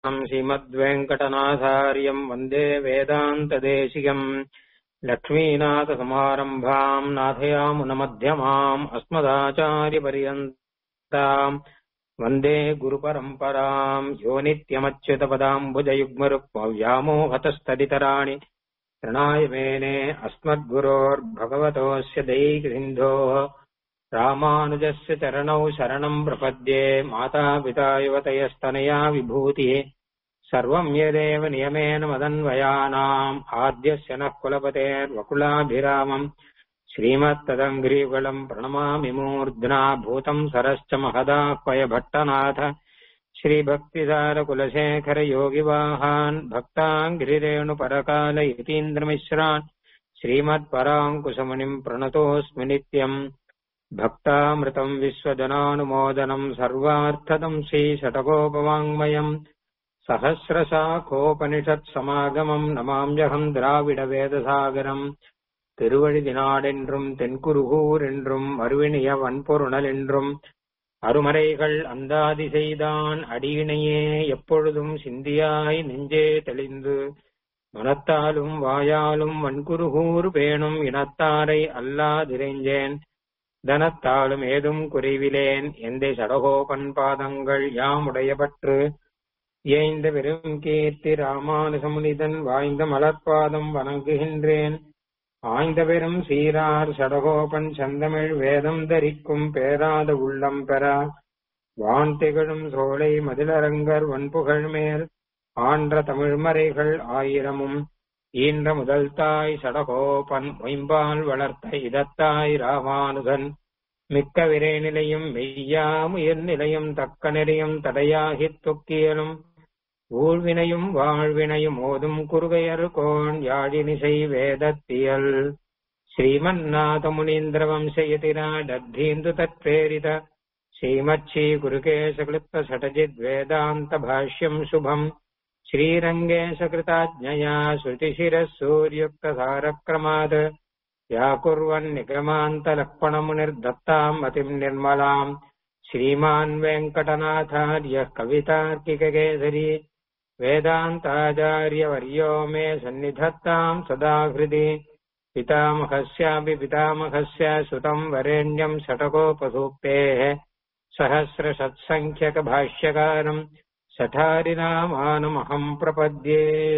म् श्रीमद्वेङ्कटनाथार्यम् वन्दे वेदान्तदेशिकम् लक्ष्मीनाथसमारम्भाम् नाथयामुनमध्यमाम् अस्मदाचार्यपर्यन्ताम् वन्दे गुरुपरम्पराम् यो नित्यमच्युतपदाम्बुजयुग्मरुक्मव्यामोहतस्तदितराणि प्रणाय मेने अस्मद्गुरोर्भगवतोऽस्य दैकसिन्धोः रामानुजस्य चरणौ शरणम् प्रपद्ये मातापिता युवतयस्तनया विभूतिः सर्वम् यदेव नियमेन मदन्वयानाम् आद्यस्य नः कुलपतेर्वकुलाभिरामम् श्रीमत्तदङ्घ्रीकुलम् प्रणमामि मूर्ध्ना भूतम् सरश्च महदाह्वय भट्टनाथ श्रीभक्तिसारकुलशेखरयोगिवाहान् भक्ताङ्घ्रिरेणुपरकाल यतीन्द्रमिश्रान् श्रीमत्पराङ्कुशमुनिम् प्रणतोऽस्मि नित्यम् भक्तामृतम् विश्वजनानुमोदनम् सर्वार्थदम् श्रीशतकोपवाङ्मयम् सहस्रशाखोपनिषत्समागमम् नमाम्यहम् द्राविडवेदसागरम् திருவழிதினாடென்றும் தென்குருகூர் என்றும் அருவினிய வன்பொருணல் என்றும் அருமறைகள் அந்தாதி செய்தான் அடியினையே எப்பொழுதும் சிந்தியாய் நெஞ்சே தெளிந்து மனத்தாலும் வாயாலும் வன்குருகூர் பேணும் இனத்தாரை அல்லாதிரைஞ்சேன் தனத்தாலும் ஏதும் குறைவிலேன் எந்த சடகோபன் பாதங்கள் யாமுடைய பற்று ஏய்ந்த வெறும் கீர்த்தி ராமானுசமுனிதன் வாய்ந்த மலர்பாதம் வணங்குகின்றேன் ஆய்ந்த பெரும் சீரார் சடகோபன் சந்தமிழ் வேதம் தரிக்கும் பேராத உள்ளம் பெற வான் திகழும் சோலை மதிலரங்கர் வன்புகழ் மேல் ஆன்ற தமிழ்மறைகள் ஆயிரமும் ஈன்ற முதல் தாய் சடகோபன் மொயம்பால் வளர்த்த இதத்தாய் ராமானுகன் மிக்க விரை நிலையும் மெய்யா உயிர் நிலையும் தக்க நெறியும் தடையாகித் தொக்கியலும் ஊழ்வினையும் வாழ்வினையும் ஓதும் குறுகையர் கோன் யாழினிசை வேதத்தியல் ஸ்ரீமன்னாத முனீந்திர வம்சயதிராடத்தீந்து தத்பேரித ஸ்ரீமச்சி குருகேசகிருத்த சடஜித் வேதாந்த பாஷ்யம் சுபம் श्रीरङ्गेशकृताज्ञया श्रुतिशिरः सूर्युक्तधारक्रमात् व्याकुर्वन् निगमान्तलक्ष्मणमुनिर्दत्ताम् मतिम् निर्मलाम् श्रीमान् वेङ्कटनाथार्यः कवितार्किककेसरी वेदान्ताचार्यवर्यो मे सन्निधत्ताम् सदा हृदि पितामहस्यापि पितामहस्य सुतम् वरेण्यम् षटकोपसूक्तेः सहस्रषत्सङ्ख्यकभाष्यकारम् சட்டாரிநாமானமகம் பிரபத்யே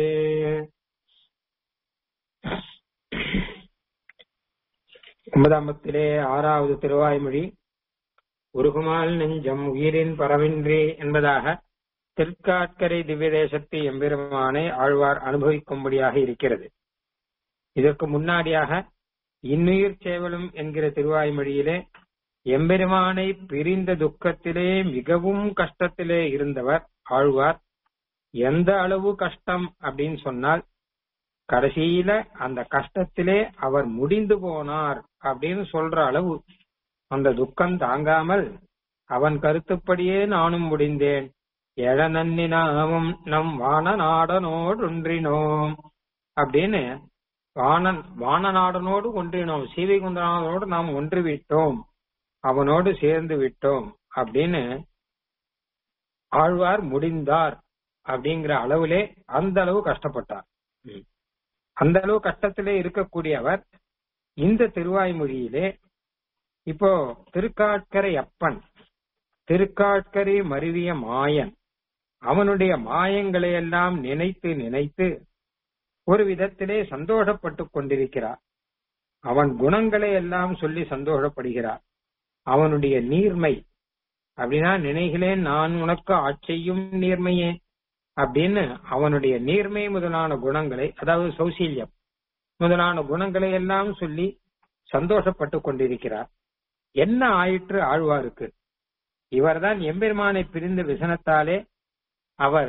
ஒன்பதாம்பத்திலே ஆறாவது திருவாய்மொழி உருகுமால் நெஞ்சம் உயிரின் பரவின்றி என்பதாக திருக்காட்கரை திவ்ய தேசத்து எம்பெருமானை ஆழ்வார் அனுபவிக்கும்படியாக இருக்கிறது இதற்கு முன்னாடியாக இன்னுயிர் சேவலும் என்கிற திருவாய்மொழியிலே எம்பெருமானை பிரிந்த துக்கத்திலே மிகவும் கஷ்டத்திலே இருந்தவர் ஆழ்வார் எந்த அளவு கஷ்டம் அப்படின்னு சொன்னால் கடைசியில அந்த கஷ்டத்திலே அவர் முடிந்து போனார் அப்படின்னு சொல்ற அளவு அந்த துக்கம் தாங்காமல் அவன் கருத்துப்படியே நானும் முடிந்தேன் எழ நன்னினாமும் நம் வான நாடனோடு ஒன்றினோம் அப்படின்னு வானன் வான நாடனோடு ஒன்றினோம் சீவை குந்தனானோடு நாம் ஒன்று விட்டோம் அவனோடு சேர்ந்து விட்டோம் அப்படின்னு ஆழ்வார் முடிந்தார் அப்படிங்கிற அளவிலே அந்த அளவு கஷ்டப்பட்டார் அந்த அளவு கஷ்டத்திலே இருக்கக்கூடியவர் இந்த திருவாய்மொழியிலே இப்போ திருக்காட்கரை அப்பன் திருக்காட்கரை மருவிய மாயன் அவனுடைய மாயங்களை எல்லாம் நினைத்து நினைத்து ஒரு விதத்திலே சந்தோஷப்பட்டுக் கொண்டிருக்கிறார் அவன் குணங்களை எல்லாம் சொல்லி சந்தோஷப்படுகிறார் அவனுடைய நீர்மை அப்படின்னா நினைகளேன் நான் உனக்கு ஆட்சியும் நீர்மையே அப்படின்னு அவனுடைய நீர்மை முதலான குணங்களை அதாவது சௌசீல்யம் முதலான குணங்களை எல்லாம் சொல்லி சந்தோஷப்பட்டு கொண்டிருக்கிறார் என்ன ஆயிற்று ஆழ்வாருக்கு இவர்தான் எம்பெருமானை பிரிந்த விசனத்தாலே அவர்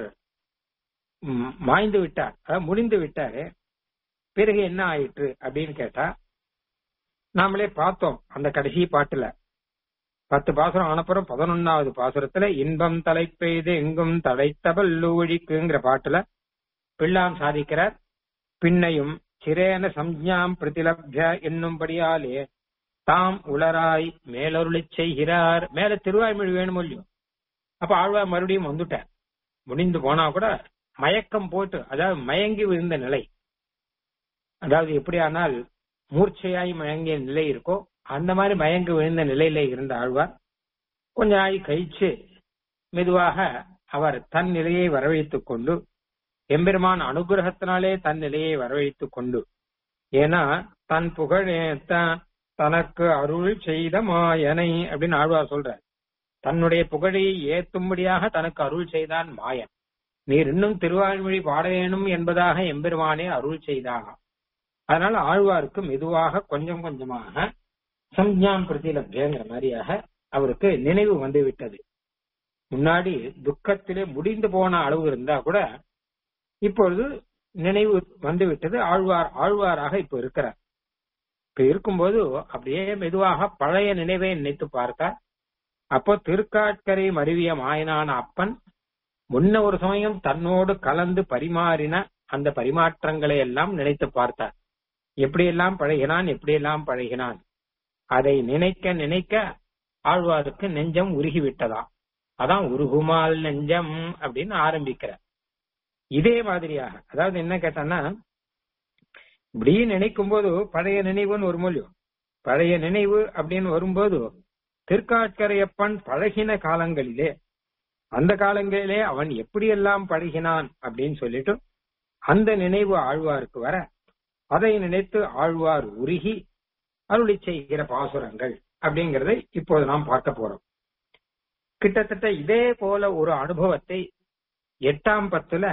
மாய்ந்து விட்டார் அதாவது முடிந்து விட்டாரு பிறகு என்ன ஆயிற்று அப்படின்னு கேட்டா நாமளே பார்த்தோம் அந்த கடைசி பாட்டுல பத்து பாசுரம் ஆனப்புறம் பதினொன்னாவது பாசுரத்துல இன்பம் தலை பெய்து எங்கும் தடைத்தபல்லூழிக்குங்கிற பாட்டுல பிள்ளாம் சாதிக்கிறார் பின்னையும் சிரேன சம்ஞாம் பிரதிலப்ய என்னும்படியாலே தாம் உளராய் மேலருளிச் செய்கிறார் மேல திருவாய்மொழி வேணும் இல்லையோ அப்ப ஆழ்வார் மறுபடியும் வந்துட்டார் முடிந்து போனா கூட மயக்கம் போட்டு அதாவது மயங்கி விழுந்த நிலை அதாவது எப்படியானால் மூர்ச்சையாய் மயங்கிய நிலை இருக்கோ அந்த மாதிரி மயங்கி விழுந்த நிலையில இருந்த ஆழ்வார் கொஞ்ச நாள் கழிச்சு மெதுவாக அவர் தன் நிலையை வரவழைத்துக் கொண்டு எம்பெருமான் அனுகிரகத்தினாலே தன் நிலையை வரவழைத்துக் கொண்டு ஏன்னா தன் புகழேத்த தனக்கு அருள் செய்த மாயனை அப்படின்னு ஆழ்வார் சொல்றார் தன்னுடைய புகழை ஏத்தும்படியாக தனக்கு அருள் செய்தான் மாயன் நீர் இன்னும் திருவாழ்மொழி பாட வேணும் என்பதாக எம்பெருமானே அருள் செய்தாங்க அதனால ஆழ்வாருக்கு மெதுவாக கொஞ்சம் கொஞ்சமாக சம்ஞாம் பிரதிலபியங்கிற மாதிரியாக அவருக்கு நினைவு வந்து விட்டது முன்னாடி துக்கத்திலே முடிந்து போன அளவு இருந்தா கூட இப்பொழுது நினைவு வந்து விட்டது ஆழ்வார் ஆழ்வாராக இப்ப இருக்கிறார் இப்ப இருக்கும்போது அப்படியே மெதுவாக பழைய நினைவை நினைத்து பார்த்தார் அப்போ திருக்காட்கரை மருவிய மாயனான அப்பன் முன்ன ஒரு சமயம் தன்னோடு கலந்து பரிமாறின அந்த பரிமாற்றங்களை எல்லாம் நினைத்து பார்த்தார் எப்படியெல்லாம் பழகினான் எப்படியெல்லாம் பழகினான் அதை நினைக்க நினைக்க ஆழ்வாருக்கு நெஞ்சம் உருகி விட்டதா அதான் உருகுமால் நெஞ்சம் அப்படின்னு ஆரம்பிக்கிறார் இதே மாதிரியாக அதாவது என்ன கேட்டான்னா இப்படி நினைக்கும் போது பழைய நினைவுன்னு ஒரு மொழியும் பழைய நினைவு அப்படின்னு வரும்போது திருக்காட்கரையப்பன் பழகின காலங்களிலே அந்த காலங்களிலே அவன் எப்படியெல்லாம் பழகினான் அப்படின்னு சொல்லிட்டு அந்த நினைவு ஆழ்வாருக்கு வர அதை நினைத்து ஆழ்வார் உருகி அருளி செய்கிற பாசுரங்கள் அப்படிங்கறதை இப்போது நாம் பார்க்க போறோம் கிட்டத்தட்ட இதே போல ஒரு அனுபவத்தை எட்டாம் பத்துல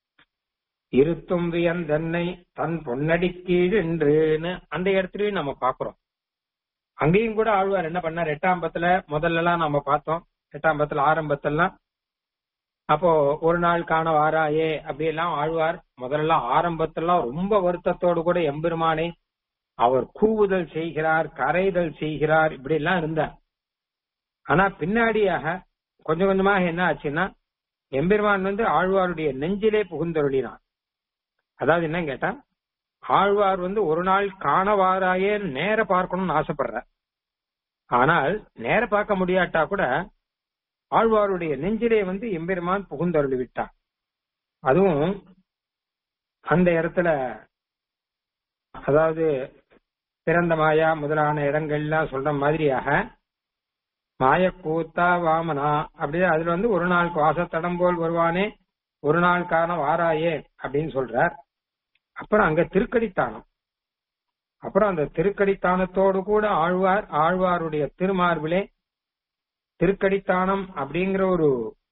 இருத்தும் வியந்தன்னை தன் பொன்னடி கீழென்றுன்னு அந்த இடத்துலயும் நம்ம பாக்குறோம் அங்கேயும் கூட ஆழ்வார் என்ன பண்ணார் எட்டாம் பத்துல முதல்ல எல்லாம் நம்ம பார்த்தோம் எட்டாம் பத்துல ஆரம்பத்தெல்லாம் அப்போ ஒரு நாள் காண வாராயே அப்படி எல்லாம் ஆழ்வார் முதல்ல ஆரம்பத்தெல்லாம் ரொம்ப வருத்தத்தோடு கூட எம்பெருமானை அவர் கூவுதல் செய்கிறார் கரைதல் செய்கிறார் இப்படி எல்லாம் இருந்தார் ஆனா பின்னாடியாக கொஞ்சம் கொஞ்சமாக என்ன ஆச்சுன்னா எம்பெருமான் வந்து ஆழ்வாருடைய நெஞ்சிலே புகுந்தருளினான் அதாவது என்ன கேட்டா ஆழ்வார் வந்து ஒரு நாள் காணவாராயே நேர பார்க்கணும்னு ஆசைப்படுற ஆனால் நேர பார்க்க முடியாட்டா கூட ஆழ்வாருடைய நெஞ்சிலே வந்து எம்பெருமான் புகுந்தருளி விட்டார் அதுவும் அந்த இடத்துல அதாவது பிறந்த மாயா முதலான இடங்கள்லாம் சொல்ற மாதிரியாக மாயக்கூத்தா வாமனா அப்படி அதுல வந்து ஒரு நாள் வாசத்தடம் போல் வருவானே ஒரு நாள் காரணம் வாராயே அப்படின்னு சொல்றார் அப்புறம் அங்க திருக்கடித்தானம் அப்புறம் அந்த திருக்கடித்தானத்தோடு கூட ஆழ்வார் ஆழ்வாருடைய திருமார்பிலே திருக்கடித்தானம் அப்படிங்கிற ஒரு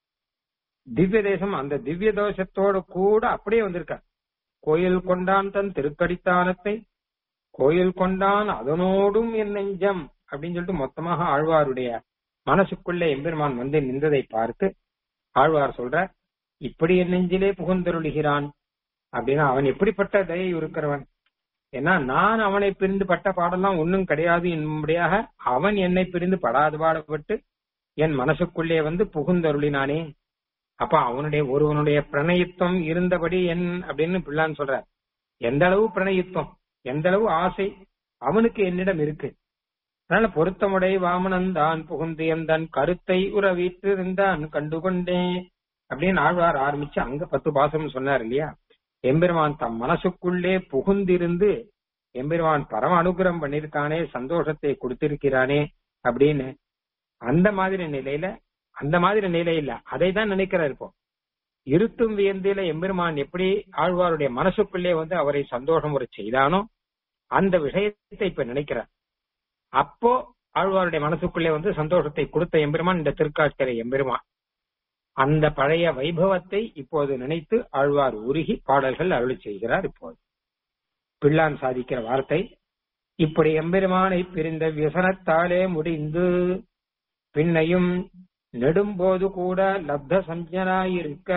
திவ்ய தேசம் அந்த திவ்ய தோஷத்தோடு கூட அப்படியே வந்திருக்கார் கோயில் கொண்டான் தன் திருக்கடித்தானத்தை கோயில் கொண்டான் அதனோடும் என் நெஞ்சம் அப்படின்னு சொல்லிட்டு மொத்தமாக ஆழ்வாருடைய மனசுக்குள்ளே எம்பெருமான் வந்து நின்றதை பார்த்து ஆழ்வார் சொல்ற இப்படி என் நெஞ்சிலே புகுந்தருளுகிறான் அப்படின்னா அவன் எப்படிப்பட்ட தயை இருக்கிறவன் ஏன்னா நான் அவனை பிரிந்து பட்ட பாடெல்லாம் ஒன்னும் கிடையாது என்படியாக அவன் என்னை பிரிந்து படாது பாடப்பட்டு என் மனசுக்குள்ளே வந்து புகுந்தருளினானே அப்ப அவனுடைய ஒருவனுடைய பிரணயித்துவம் இருந்தபடி என் அப்படின்னு பிள்ளான்னு சொல்ற எந்த அளவு பிரணயித்துவம் எந்த அளவு ஆசை அவனுக்கு என்னிடம் இருக்கு அதனால பொருத்தமுடை வாமனன் தான் புகுந்து எந்தன் கருத்தை உறவிட்டிருந்தான் கண்டுகொண்டே அப்படின்னு ஆழ்வார் ஆரம்பிச்சு அங்க பத்து பாசம் சொன்னார் இல்லையா எம்பெருமான் தம் மனசுக்குள்ளே புகுந்திருந்து எம்பெருமான் பரம அனுகிரகம் பண்ணிருக்கானே சந்தோஷத்தை கொடுத்திருக்கிறானே அப்படின்னு அந்த மாதிரி நிலையில அந்த மாதிரி நிலை இல்ல அதை தான் நினைக்கிறார் இப்போ இருத்தும் வியந்தில எம்பெருமான் எப்படி ஆழ்வாருடைய மனசுக்குள்ளே வந்து அவரை சந்தோஷம் ஒரு செய்தானோ அந்த விஷயத்தை இப்ப நினைக்கிறார் அப்போ ஆழ்வாருடைய மனசுக்குள்ளே வந்து சந்தோஷத்தை கொடுத்த எம்பெருமான் இந்த திருக்காட்கரை எம்பெருமான் அந்த பழைய வைபவத்தை இப்போது நினைத்து ஆழ்வார் உருகி பாடல்கள் அருளி செய்கிறார் இப்போது பிள்ளான் சாதிக்கிற வார்த்தை இப்படி எம்பெருமானை பிரிந்த வியசனத்தாலே முடிந்து பின்னையும் நெடும்போது கூட லப்த சஞ்சனாயிருக்க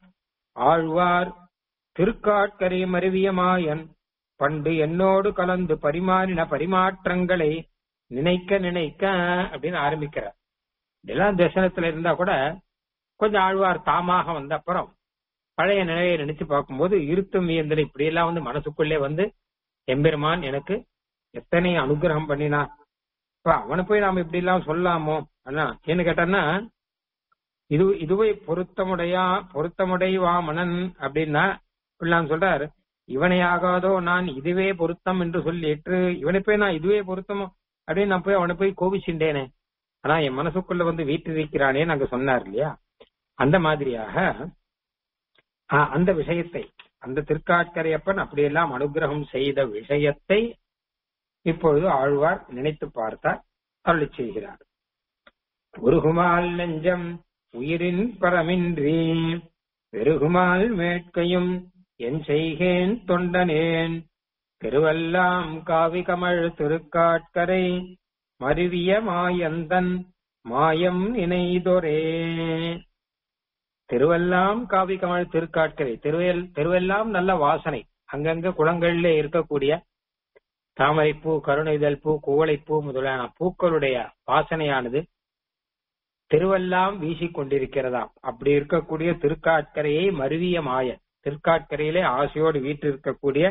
ஆழ்வார் திருக்காட்கரை மருவிய மாயன் பண்டு என்னோடு கலந்து பரிமாறின பரிமாற்றங்களை நினைக்க நினைக்க அப்படின்னு ஆரம்பிக்கிறார் இதெல்லாம் தரிசனத்துல இருந்தா கூட கொஞ்சம் ஆழ்வார் தாமாக வந்த அப்புறம் பழைய நிலையை நினைச்சு பார்க்கும்போது இருத்தும் வியந்தல் இப்படி எல்லாம் வந்து மனசுக்குள்ளே வந்து எம்பெருமான் எனக்கு எத்தனை அனுகிரகம் பண்ணினா இப்ப அவனை போய் நாம இப்படி எல்லாம் சொல்லாமோ அண்ணா என்ன கேட்டான்னா இது இதுவே பொருத்தமுடையா பொருத்தமுடை வாமனன் அப்படின்னா பிள்ளான் சொல்றார் இவனை ஆகாதோ நான் இதுவே பொருத்தம் என்று சொல்லிட்டு இவனை போய் நான் இதுவே பொருத்தமோ அப்படின்னு நான் போய் அவனை போய் கோபிச்சுட்டேனே ஆனா என் மனசுக்குள்ள வந்து வீற்றிருக்கிறானே நாங்க சொன்னார் இல்லையா அந்த மாதிரியாக ஆஹ், அந்த விஷயத்தை அந்த திருக்காட்கரையப்பன் அப்படியெல்லாம் அனுகிரகம் செய்த விஷயத்தை இப்பொழுது ஆழ்வார் நினைத்து பார்த்தார் அருளி செய்கிறார் உருகுமால் நெஞ்சம் உயிரின் பரமின்றி பெருகுமால் வேட்கையும் என் செய்கேன் தொண்டனேன் திருவல்லாம் காவி கமழ் திருக்காட்கரை மருவிய மாயந்தன் மாயம் நினைதொரே திருவெல்லாம் காவி கமழ் திருக்காட்கரை திருவெல் திருவெல்லாம் நல்ல வாசனை அங்கங்க குளங்கள்ல இருக்கக்கூடிய தாமரைப்பூ கருணைதல் பூ குவளைப்பூ முதலான பூக்களுடைய வாசனையானது திருவெல்லாம் வீசிக் கொண்டிருக்கிறதாம் அப்படி இருக்கக்கூடிய திருக்காட்கரையை மருவிய மாய திருக்காட்கரையிலே ஆசையோடு வீற்றிருக்கக்கூடிய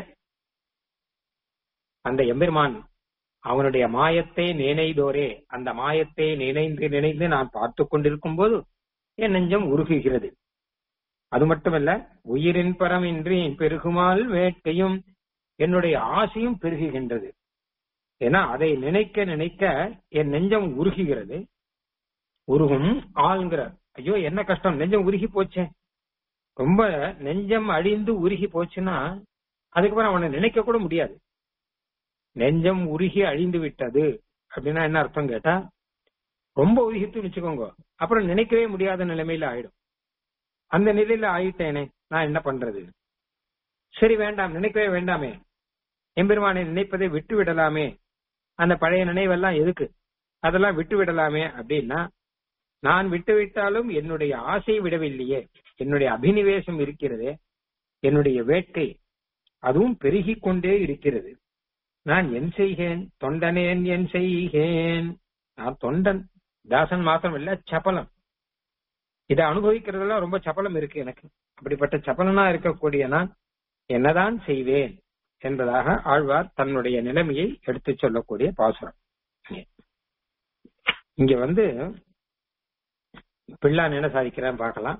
அந்த எம்பெருமான் அவனுடைய மாயத்தை நினைதோரே அந்த மாயத்தை நினைந்து நினைந்து நான் பார்த்து கொண்டிருக்கும் போது என் நெஞ்சம் உருகுகிறது அது மட்டுமல்ல உயிரின் பரமின்றி பெருகுமால் வேட்கையும் என்னுடைய ஆசையும் பெருகுகின்றது ஏன்னா அதை நினைக்க நினைக்க என் நெஞ்சம் உருகுகிறது உருகும் ஆள்கிறார் ஐயோ என்ன கஷ்டம் நெஞ்சம் உருகி போச்சே ரொம்ப நெஞ்சம் அழிந்து உருகி போச்சுன்னா அதுக்கப்புறம் அவனை நினைக்க கூட முடியாது நெஞ்சம் உருகி அழிந்து விட்டது அப்படின்னா என்ன அர்த்தம் கேட்டா ரொம்ப உருகித்து வச்சுக்கோங்க அப்புறம் நினைக்கவே முடியாத நிலைமையில ஆயிடும் அந்த நிலையில ஆயிட்டேனே நான் என்ன பண்றது சரி வேண்டாம் நினைக்கவே வேண்டாமே எம்பெருமானை நினைப்பதை விட்டு விடலாமே அந்த பழைய நினைவெல்லாம் எதுக்கு அதெல்லாம் விட்டு விடலாமே அப்படின்னா நான் விட்டு விட்டாலும் என்னுடைய ஆசை விடவில்லையே என்னுடைய அபினிவேசம் இருக்கிறதே என்னுடைய வேட்கை அதுவும் பெருகிக் கொண்டே இருக்கிறது நான் என் செய்கேன் தொண்டனேன் என் செய்கேன் நான் தொண்டன் தாசன் மாத்திரம் இல்ல சபலம் இதை அனுபவிக்கிறதெல்லாம் ரொம்ப சபலம் இருக்கு எனக்கு அப்படிப்பட்ட சபலனா இருக்கக்கூடிய நான் என்னதான் செய்வேன் என்பதாக ஆழ்வார் தன்னுடைய நிலைமையை எடுத்துச் சொல்லக்கூடிய பாசுரம் இங்க வந்து பிள்ளான் என்ன சாதிக்கிறான் பார்க்கலாம்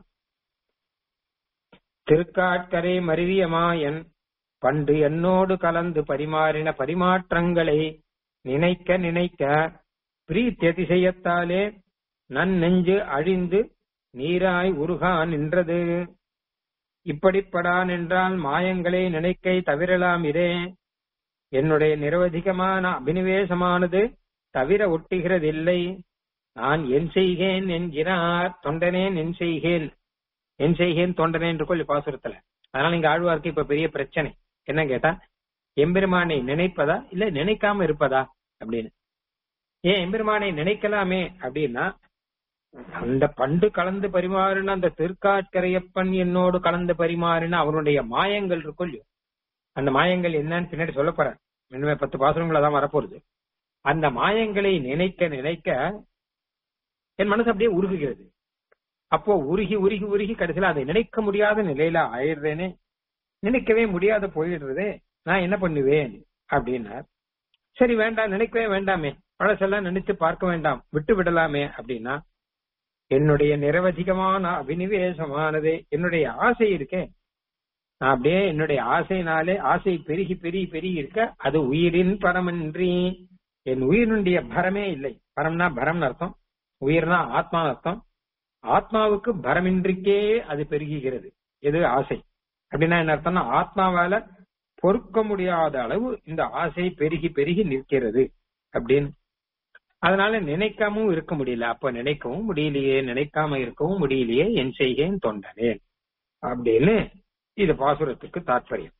திருக்காட்கரை மருவிய மாயன் பண்டு என்னோடு கலந்து பரிமாறின பரிமாற்றங்களை நினைக்க நினைக்க பிரீத்தியதிசயத்தாலே நன் நெஞ்சு அழிந்து நீராய் உருகா நின்றது இப்படிப்படான் என்றால் மாயங்களை நினைக்கை தவிரலாம் இரே என்னுடைய நிரவதிகமான அபினிவேசமானது தவிர ஒட்டுகிறதில்லை நான் என் செய்கேன் என்கிறார் தொண்டனேன் என் செய்கேன் என் செய்கேன் தொண்டனே என்று கொள்ளி பாசுரத்துல அதனால இங்க ஆழ்வார்க்கு இப்ப பெரிய பிரச்சனை என்ன கேட்டா எம்பெருமானை நினைப்பதா இல்ல நினைக்காம இருப்பதா அப்படின்னு ஏன் எம்பெருமானை நினைக்கலாமே அப்படின்னா அந்த பண்டு கலந்து பரிமாறின அந்த திருக்காட்கரையப்பன் என்னோடு கலந்து பரிமாறின அவனுடைய மாயங்கள் இருக்கும் இல்லையோ அந்த மாயங்கள் என்னன்னு பின்னாடி சொல்ல போறேன் இனிமே பத்து பாசுரங்கள் தான் வரப்போகுது அந்த மாயங்களை நினைக்க நினைக்க என் மனசு அப்படியே உருகுகிறது அப்போ உருகி உருகி உருகி கடைசியில அதை நினைக்க முடியாத நிலையில ஆயிடுறேனே நினைக்கவே முடியாத போயிடுறதே நான் என்ன பண்ணுவேன் அப்படின்னார் சரி வேண்டாம் நினைக்கவே வேண்டாமே பழசெல்லாம் நினைச்சு பார்க்க வேண்டாம் விட்டு விடலாமே அப்படின்னா என்னுடைய நிரவதிகமான அபினிவேசமானது என்னுடைய ஆசை இருக்கே நான் அப்படியே என்னுடைய ஆசைனாலே ஆசை பெருகி பெருகி பெருகி இருக்க அது உயிரின் பரமின்றி என் உயிரினுடைய பரமே இல்லை பரம்னா பரம்னு அர்த்தம் உயிர்னா ஆத்மா அர்த்தம் ஆத்மாவுக்கு பரமின்றிக்கே அது பெருகுகிறது எது ஆசை அப்படின்னா என்ன அர்த்தம்னா ஆத்மாவால பொறுக்க முடியாத அளவு இந்த ஆசை பெருகி பெருகி நிற்கிறது அப்படின்னு அதனால நினைக்காமவும் இருக்க முடியல அப்ப நினைக்கவும் முடியலையே நினைக்காம இருக்கவும் முடியலையே என் செய்கேன் தொண்டனேன் அப்படின்னு இது பாசுரத்துக்கு தாற்பயம்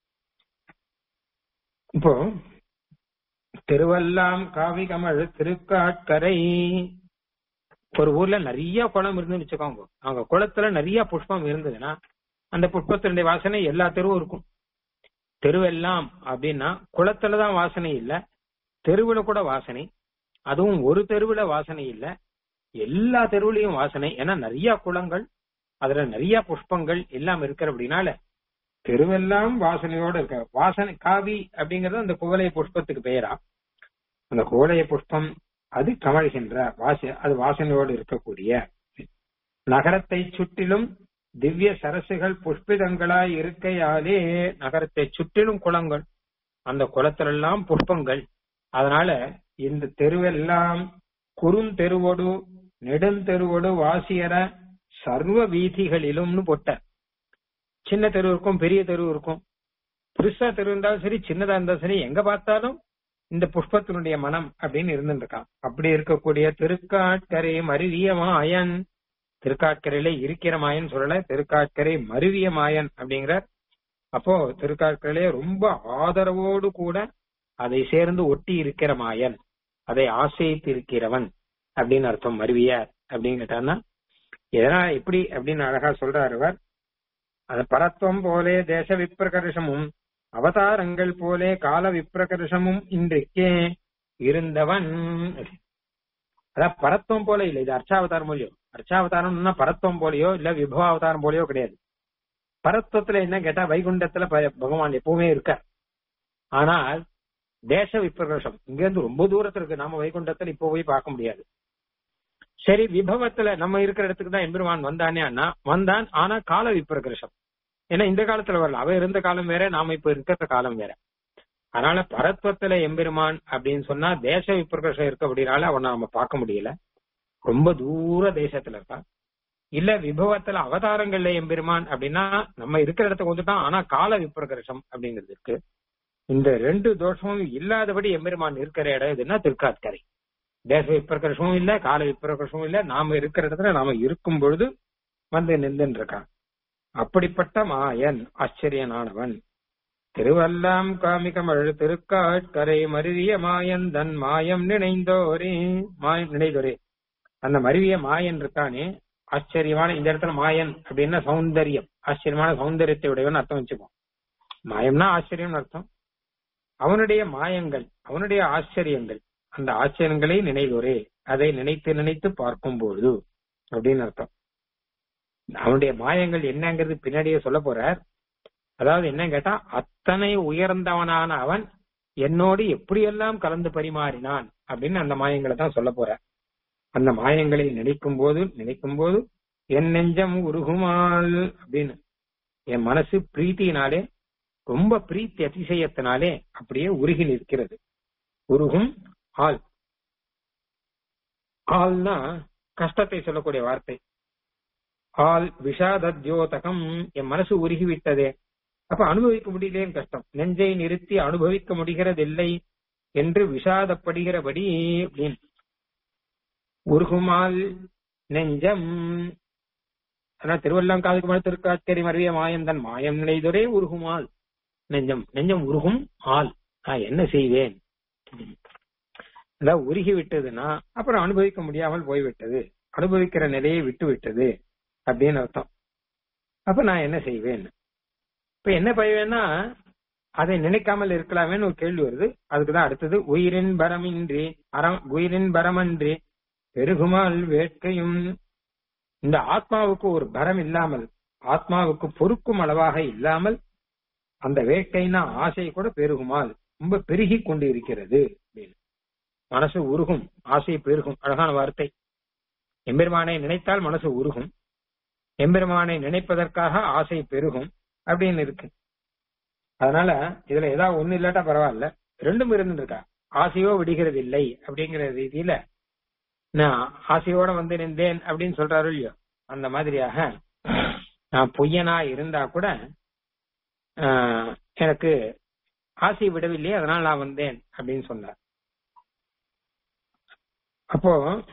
இப்போ திருவல்லாம் காவி கமழ் திருக்காட்கரை ஒரு ஊர்ல நிறைய குளம் இருந்துன்னு வச்சுக்கோங்க அவங்க குளத்துல நிறைய புஷ்பம் இருந்ததுன்னா அந்த புஷ்பத்தினுடைய வாசனை எல்லா தெருவும் இருக்கும் தெருவெல்லாம் அப்படின்னா குளத்துலதான் வாசனை இல்ல தெருவுல கூட வாசனை அதுவும் ஒரு தெருவுல வாசனை இல்ல எல்லா தெருவுலயும் வாசனை ஏன்னா நிறைய குளங்கள் அதுல நிறைய புஷ்பங்கள் எல்லாம் இருக்கிற அப்படின்னால தெருவெல்லாம் வாசனையோட இருக்க வாசனை காவி அப்படிங்கறது அந்த குவளைய புஷ்பத்துக்கு பெயரா அந்த குவளைய புஷ்பம் அது கமழ்கின்ற வாச அது வாசனையோடு இருக்கக்கூடிய நகரத்தை சுற்றிலும் திவ்ய சரசுகள் புஷ்பிதங்களாய் இருக்கையாலே நகரத்தை சுற்றிலும் குளங்கள் அந்த குளத்திலெல்லாம் புஷ்பங்கள் அதனால இந்த தெருவெல்லாம் குறுந்தெருவோடு நெடுந்தெருவோடு வாசியற சர்வ வீதிகளிலும்னு போட்ட சின்ன தெரு இருக்கும் பெரிய தெரு இருக்கும் பெருசா தெரு இருந்தாலும் சரி சின்னதா இருந்தாலும் சரி எங்க பார்த்தாலும் இந்த புஷ்பத்தினுடைய மனம் அப்படின்னு இருந்துட்டு இருக்கான் அப்படி இருக்கக்கூடிய திருக்காட்கரை மருவிய மாயன் திருக்காட்கரையில இருக்கிற மாயன் சொல்லல திருக்காட்கரை மருவிய மாயன் அப்படிங்கிறார் அப்போ திருக்காட்கரையிலே ரொம்ப ஆதரவோடு கூட அதை சேர்ந்து ஒட்டி இருக்கிற மாயன் அதை ஆசைத்து இருக்கிறவன் அப்படின்னு அர்த்தம் மருவியார் அப்படின்னு கேட்டான்னா எதனால் எப்படி அப்படின்னு அழகா சொல்றாரு அவர் அது பரத்துவம் போலே தேச விப்பிரகர்ஷமும் அவதாரங்கள் போலே கால விப்பிரகர்ஷமும் இன்றைக்கே இருந்தவன் அதான் பரத்துவம் போல இல்ல இது அர்ச்சாவதாரம் போலியோ அர்ச்சாவதாரம்னா பரத்துவம் போலியோ இல்ல விபவாவதாரம் போலியோ கிடையாது பரத்துவத்துல என்ன கேட்டா வைகுண்டத்துல ப- பகவான் எப்பவுமே இருக்க ஆனால் தேச விப்பிரகர்ஷம் இங்க இருந்து ரொம்ப தூரத்துல இருக்கு நாம வைகுண்டத்துல இப்போ போய் பார்க்க முடியாது சரி விபவத்துல நம்ம இருக்கிற இடத்துக்கு தான் எம்பெருமான் வந்தானே அண்ணா வந்தான் ஆனா கால விப்பிரகர்ஷம் ஏன்னா இந்த காலத்துல வரல அவ இருந்த காலம் வேற நாம இப்ப இருக்கிற காலம் வேற அதனால பரத்வத்துல எம்பெருமான் அப்படின்னு சொன்னா தேச விப்பிரகர்ஷம் இருக்கு அப்படின்னால அவனை நம்ம பார்க்க முடியல ரொம்ப தூர தேசத்துல இருக்கான் இல்ல விபவத்துல அவதாரங்கள்ல எம்பெருமான் அப்படின்னா நம்ம இருக்கிற இடத்துக்கு வந்துட்டான் ஆனா கால விப்பிரகர்ஷம் அப்படிங்கிறது இருக்கு இந்த ரெண்டு தோஷமும் இல்லாதபடி எம்பெருமான் இருக்கிற இடம் எதுன்னா திருக்காத்கரை தேச விப்பிரகர்ஷமும் இல்ல கால விப்பிரகர்ஷமும் இல்ல நாம இருக்கிற இடத்துல நாம இருக்கும் பொழுது வந்து நின்றுன்னு இருக்கான் அப்படிப்பட்ட மாயன் ஆச்சரியனானவன் திருவல்லாம் காமிகமழ் திருக்காட்கரை மருவிய மாயன் தன் மாயம் நினைந்தோரே மாயம் நினைந்தோரே அந்த மருவிய மாயன் இருக்கானே ஆச்சரியமான இந்த இடத்துல மாயன் அப்படின்னா சௌந்தரியம் ஆச்சரியமான சௌந்தரியத்தை உடையவன் அர்த்தம் வச்சுப்போம் மாயம்னா ஆச்சரியம்னு அர்த்தம் அவனுடைய மாயங்கள் அவனுடைய ஆச்சரியங்கள் அந்த ஆச்சரியங்களை நினைவொரே அதை நினைத்து நினைத்து பார்க்கும் பொழுது அப்படின்னு அர்த்தம் அவனுடைய மாயங்கள் என்னங்கிறது பின்னாடியே சொல்ல போறார் அதாவது என்ன கேட்டா அத்தனை உயர்ந்தவனான அவன் என்னோடு எப்படியெல்லாம் கலந்து பரிமாறினான் அப்படின்னு அந்த மாயங்களை தான் சொல்ல போற அந்த மாயங்களை நினைக்கும் போது நினைக்கும் போது என் நெஞ்சம் உருகுமால் அப்படின்னு என் மனசு பிரீத்தினாலே ரொம்ப பிரீத்தி அதிசயத்தினாலே அப்படியே உருகி நிற்கிறது உருகும் ஆள் ஆள்னா கஷ்டத்தை சொல்லக்கூடிய வார்த்தை ஆள் விஷாதத்யோதகம் என் மனசு உருகி விட்டதே அப்ப அனுபவிக்க முடியலேன்னு கஷ்டம் நெஞ்சை நிறுத்தி அனுபவிக்க முடிகிறதில்லை என்று விஷாதப்படுகிறபடி அப்படின்னு உருகுமால் நெஞ்சம் ஆனா திருவள்ளம் காதுக்கு மேல திருக்காச்சேரி மருவிய மாயந்தன் மாயம் நினைதுரே உருகுமால் நெஞ்சம் நெஞ்சம் உருகும் ஆள் நான் என்ன செய்வேன் அதாவது உருகி விட்டதுன்னா அப்புறம் அனுபவிக்க முடியாமல் போய்விட்டது அனுபவிக்கிற நிலையை விட்டு விட்டது அப்படின்னு அர்த்தம் அப்ப நான் என்ன செய்வேன் இப்ப என்ன பையன்னா அதை நினைக்காமல் இருக்கலாமேன்னு ஒரு கேள்வி வருது அதுக்குதான் அடுத்தது உயிரின் பரமின்றி அறம் உயிரின் பரமன்றி பெருகுமால் வேட்கையும் இந்த ஆத்மாவுக்கு ஒரு பரம் இல்லாமல் ஆத்மாவுக்கு பொறுக்கும் அளவாக இல்லாமல் அந்த வேட்கைனா ஆசை கூட பெருகுமால் ரொம்ப பெருகி கொண்டு இருக்கிறது அப்படின்னு மனசு உருகும் ஆசை பெருகும் அழகான வார்த்தை எம்பெருமானை நினைத்தால் மனசு உருகும் எம்பெருமானை நினைப்பதற்காக ஆசை பெருகும் அப்படின்னு இருக்கு அதனால இதுல ஏதாவது ஒண்ணு இல்லாட்டா பரவாயில்ல ரெண்டும் இருந்துருக்கா ஆசையோ விடுகிறது இல்லை அப்படிங்கிற ரீதியில நான் ஆசையோட வந்து நின்றேன் அப்படின்னு சொல்றாரு இல்லையோ அந்த மாதிரியாக நான் பொய்யனா இருந்தா கூட ஆஹ், எனக்கு ஆசை விடவில்லையே அதனால நான் வந்தேன் அப்படின்னு சொன்னார் அப்போ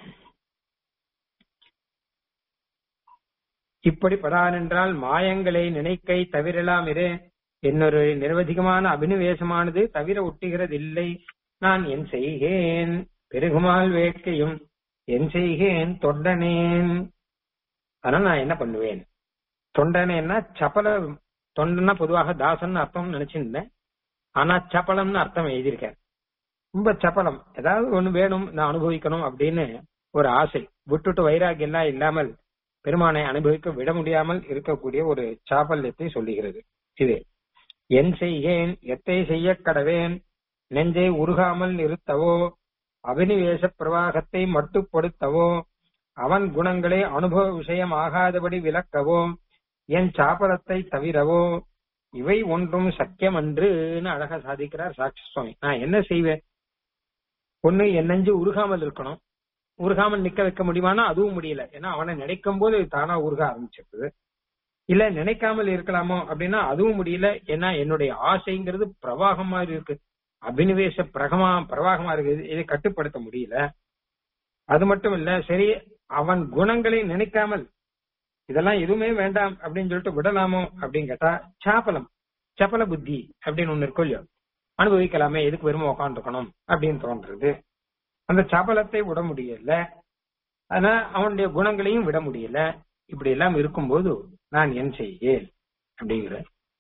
இப்படி படானென்றால் மாயங்களை நினைக்கை தவிரலாம் இரு என்னொரு நிர்வதிகமான அபினிவேசமானது தவிர ஒட்டுகிறதில்லை நான் என் செய்கேன் பெருகுமால் வேட்கையும் என் செய்கேன் தொண்டனேன் அதனால நான் என்ன பண்ணுவேன் தொண்டனேன்னா சபல தொண்டன்னா பொதுவாக தாசன் அர்த்தம் நினைச்சிருந்தேன் ஆனா சபலம்னு அர்த்தம் எழுதியிருக்கேன் ரொம்ப சபலம் ஏதாவது ஒண்ணு வேணும் நான் அனுபவிக்கணும் அப்படின்னு ஒரு ஆசை விட்டுட்டு வைராகியம் எல்லாம் இல்லாமல் பெருமானை அனுபவிக்க விட முடியாமல் இருக்கக்கூடிய ஒரு சாபல்யத்தை சொல்லுகிறது இது என் செய்கேன் எத்தை செய்ய கடவேன் நெஞ்சை உருகாமல் நிறுத்தவோ அபினிவேச பிரவாகத்தை மட்டுப்படுத்தவோ அவன் குணங்களை அனுபவ விஷயம் ஆகாதபடி விளக்கவோ என் சாப்பலத்தை தவிரவோ இவை ஒன்றும் சக்கியமன்றுன்னு அழகா சாதிக்கிறார் சாட்சி சுவாமி நான் என்ன செய்வேன் ஒண்ணு என் நெஞ்சு உருகாமல் இருக்கணும் உருகாமல் நிக்க வைக்க முடியுமானா அதுவும் முடியல ஏன்னா அவனை நினைக்கும் போது தானா உருக ஆரம்பிச்சிருக்குது இல்ல நினைக்காமல் இருக்கலாமோ அப்படின்னா அதுவும் முடியல ஏன்னா என்னுடைய ஆசைங்கிறது பிரவாகம் மாதிரி இருக்கு அபினிவேச பிரகமா பிரவாகமா இருக்குது இதை கட்டுப்படுத்த முடியல அது மட்டும் இல்ல சரி அவன் குணங்களை நினைக்காமல் இதெல்லாம் எதுவுமே வேண்டாம் அப்படின்னு சொல்லிட்டு விடலாமோ அப்படின்னு கேட்டா சாப்பலம் சப்பல புத்தி அப்படின்னு ஒண்ணு இருக்கும் இல்லையோ அனுபவிக்கலாமே எதுக்கு வெறும உக்காந்துருக்கணும் அப்படின்னு தோன்றது அந்த சபலத்தை விட முடியல ஆனா அவனுடைய குணங்களையும் விட முடியல இப்படி எல்லாம் இருக்கும்போது நான் என் செய்யேன் அப்படிங்கிற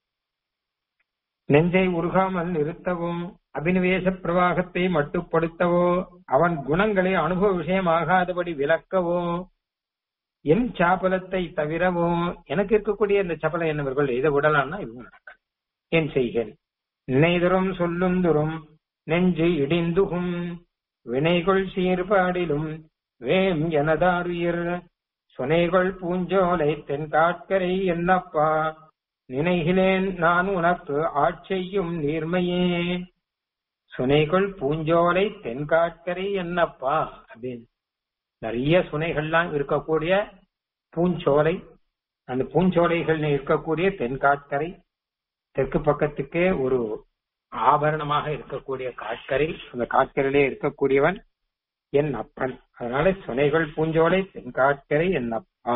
நெஞ்சை உருகாமல் நிறுத்தவும் அபினிவேச பிரவாகத்தை மட்டுப்படுத்தவோ அவன் குணங்களை அனுபவ விஷயமாகாதபடி விளக்கவோ என் சாப்பலத்தை தவிரவோ எனக்கு இருக்கக்கூடிய இந்த சபலம் என்னவர்கள் இதை விடலாம்னா இதுவும் நடக்க என் செய்கிறேன் நினைதுறும் சொல்லுந்துரும் நெஞ்சு இடிந்துகும் வினைகொள் சீர்பாடிலும் வேம் எனதாருயிர் சுனைகொள் பூஞ்சோலை தென்காட்கரை என்னப்பா நினைகிறேன் நான் உனக்கு ஆட்செய்யும் நீர்மையே சுனைகொள் பூஞ்சோலை தென்காட்கரை என்னப்பா அப்படின்னு நிறைய சுனைகள்லாம் இருக்கக்கூடிய பூஞ்சோலை அந்த பூஞ்சோலைகள் இருக்கக்கூடிய தென்காட்கரை தெற்கு பக்கத்துக்கே ஒரு ஆபரணமாக இருக்கக்கூடிய காட்கரை அந்த காட்கரையிலே இருக்கக்கூடியவன் என் அப்பன் அதனால சுனைகள் பூஞ்சோலை தென்காட்கரை என் அப்பா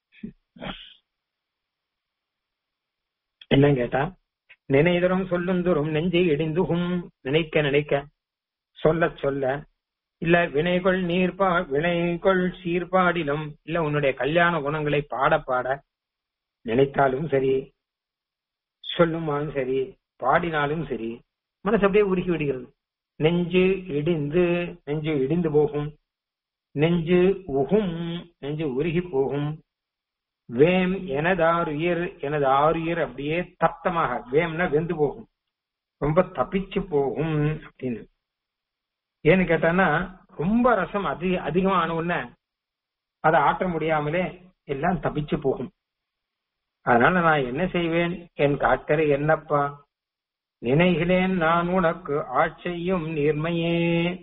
என்ன கேட்டா நினைதரும் சொல்லுந்தோறும் நெஞ்சை இடிந்துகும் நினைக்க நினைக்க சொல்ல சொல்ல இல்ல வினைகொள் நீர்பா வினைகொள் சீர்பாடிலும் இல்ல உன்னுடைய கல்யாண குணங்களை பாட பாட நினைத்தாலும் சரி சொல்லுமாலும் சரி பாடினாலும் சரி மனசு அப்படியே உருகி விடுகிறது நெஞ்சு இடிந்து நெஞ்சு இடிந்து போகும் நெஞ்சு உகும் நெஞ்சு உருகி போகும் வேம் எனது ஆறுயிர் எனது ஆறுயிர் அப்படியே தப்தமாக வேம்னா வெந்து போகும் ரொம்ப தப்பிச்சு போகும் அப்படின்னு ஏன்னு கேட்டான்னா ரொம்ப ரசம் அதிக அதிகமான உடனே அதை ஆற்ற முடியாமலே எல்லாம் தப்பிச்சு போகும் அதனால நான் என்ன செய்வேன் என் காட்கரை என்னப்பா நினைகிறேன் நான் உனக்கு ஆட்சியும் நீர்மையே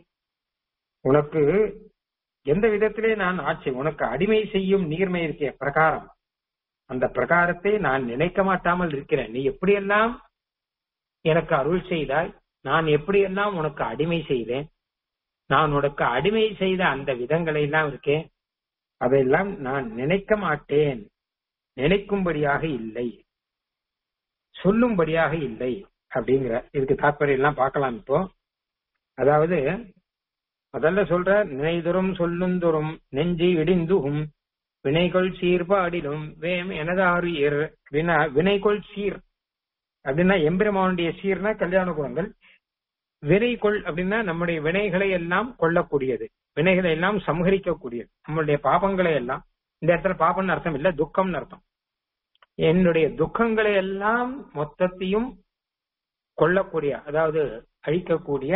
உனக்கு எந்த விதத்திலே நான் ஆட்சி உனக்கு அடிமை செய்யும் நீர்மை இருக்க பிரகாரம் அந்த பிரகாரத்தை நான் நினைக்க மாட்டாமல் இருக்கிறேன் நீ எப்படியெல்லாம் எனக்கு அருள் செய்தாய் நான் எப்படியெல்லாம் உனக்கு அடிமை செய்தேன் நான் உனக்கு அடிமை செய்த அந்த விதங்களை எல்லாம் இருக்கேன் அதையெல்லாம் நான் நினைக்க மாட்டேன் நினைக்கும்படியாக இல்லை சொல்லும்படியாக இல்லை அப்படிங்கிற இதுக்கு தாற்பயம் எல்லாம் பார்க்கலாம் இப்போ அதாவது முதல்ல சொல்ற நினைதுறும் சொல்லுந்துறும் நெஞ்சு இடிந்துகும் வினைகொள் சீர்பாடிலும் வேம் எனதாறு வினா வினைகொள் சீர் அப்படின்னா எம்பெருமானுடைய சீர்னா கல்யாண குணங்கள் வினைகொள் அப்படின்னா நம்முடைய வினைகளை எல்லாம் கொள்ளக்கூடியது வினைகளை எல்லாம் சமகரிக்கக்கூடியது நம்மளுடைய பாபங்களை எல்லாம் இந்த இடத்துல பாபம்னு அர்த்தம் இல்ல துக்கம்னு அர்த்தம் என்னுடைய துக்கங்களை எல்லாம் மொத்தத்தையும் கொள்ளக்கூடிய அதாவது அழிக்கக்கூடிய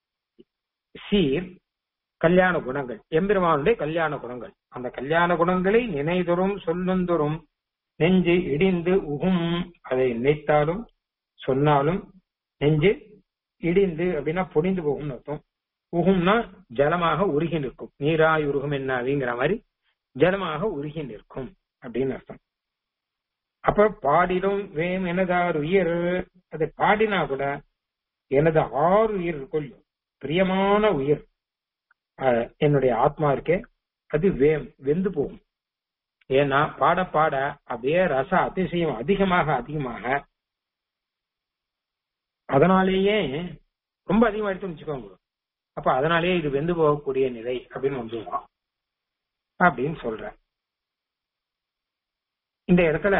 சீர் கல்யாண குணங்கள் எம்பெருமானுடைய கல்யாண குணங்கள் அந்த கல்யாண குணங்களை நினைதொரும் சொல்லுந்தொரும் நெஞ்சு இடிந்து உகும் அதை நினைத்தாலும் சொன்னாலும் நெஞ்சு இடிந்து அப்படின்னா பொடிந்து போகும்னு அர்த்தம் உகும்னா ஜலமாக உருகி நிற்கும் நீராய் உருகும் என்ன அப்படிங்கிற மாதிரி ஜலமாக உருகி நிற்கும் அப்படின்னு அர்த்தம் அப்ப பாடிலும் வேம் எனதார் உயிர் அதை பாடினா கூட எனது ஆறு உயிர் இருக்கும் பிரியமான உயிர் என்னுடைய ஆத்மா இருக்கே அது வேம் வெந்து போகும் ஏன்னா பாட பாட அப்படியே ரச அதிசயம் அதிகமாக அதிகமாக அதனாலேயே ரொம்ப அதிகமாயிடுச்சுன்னு வச்சுக்கோங்க அப்ப அதனாலேயே இது வெந்து போகக்கூடிய நிலை அப்படின்னு வந்துடும் அப்படின்னு சொல்ற இந்த இடத்துல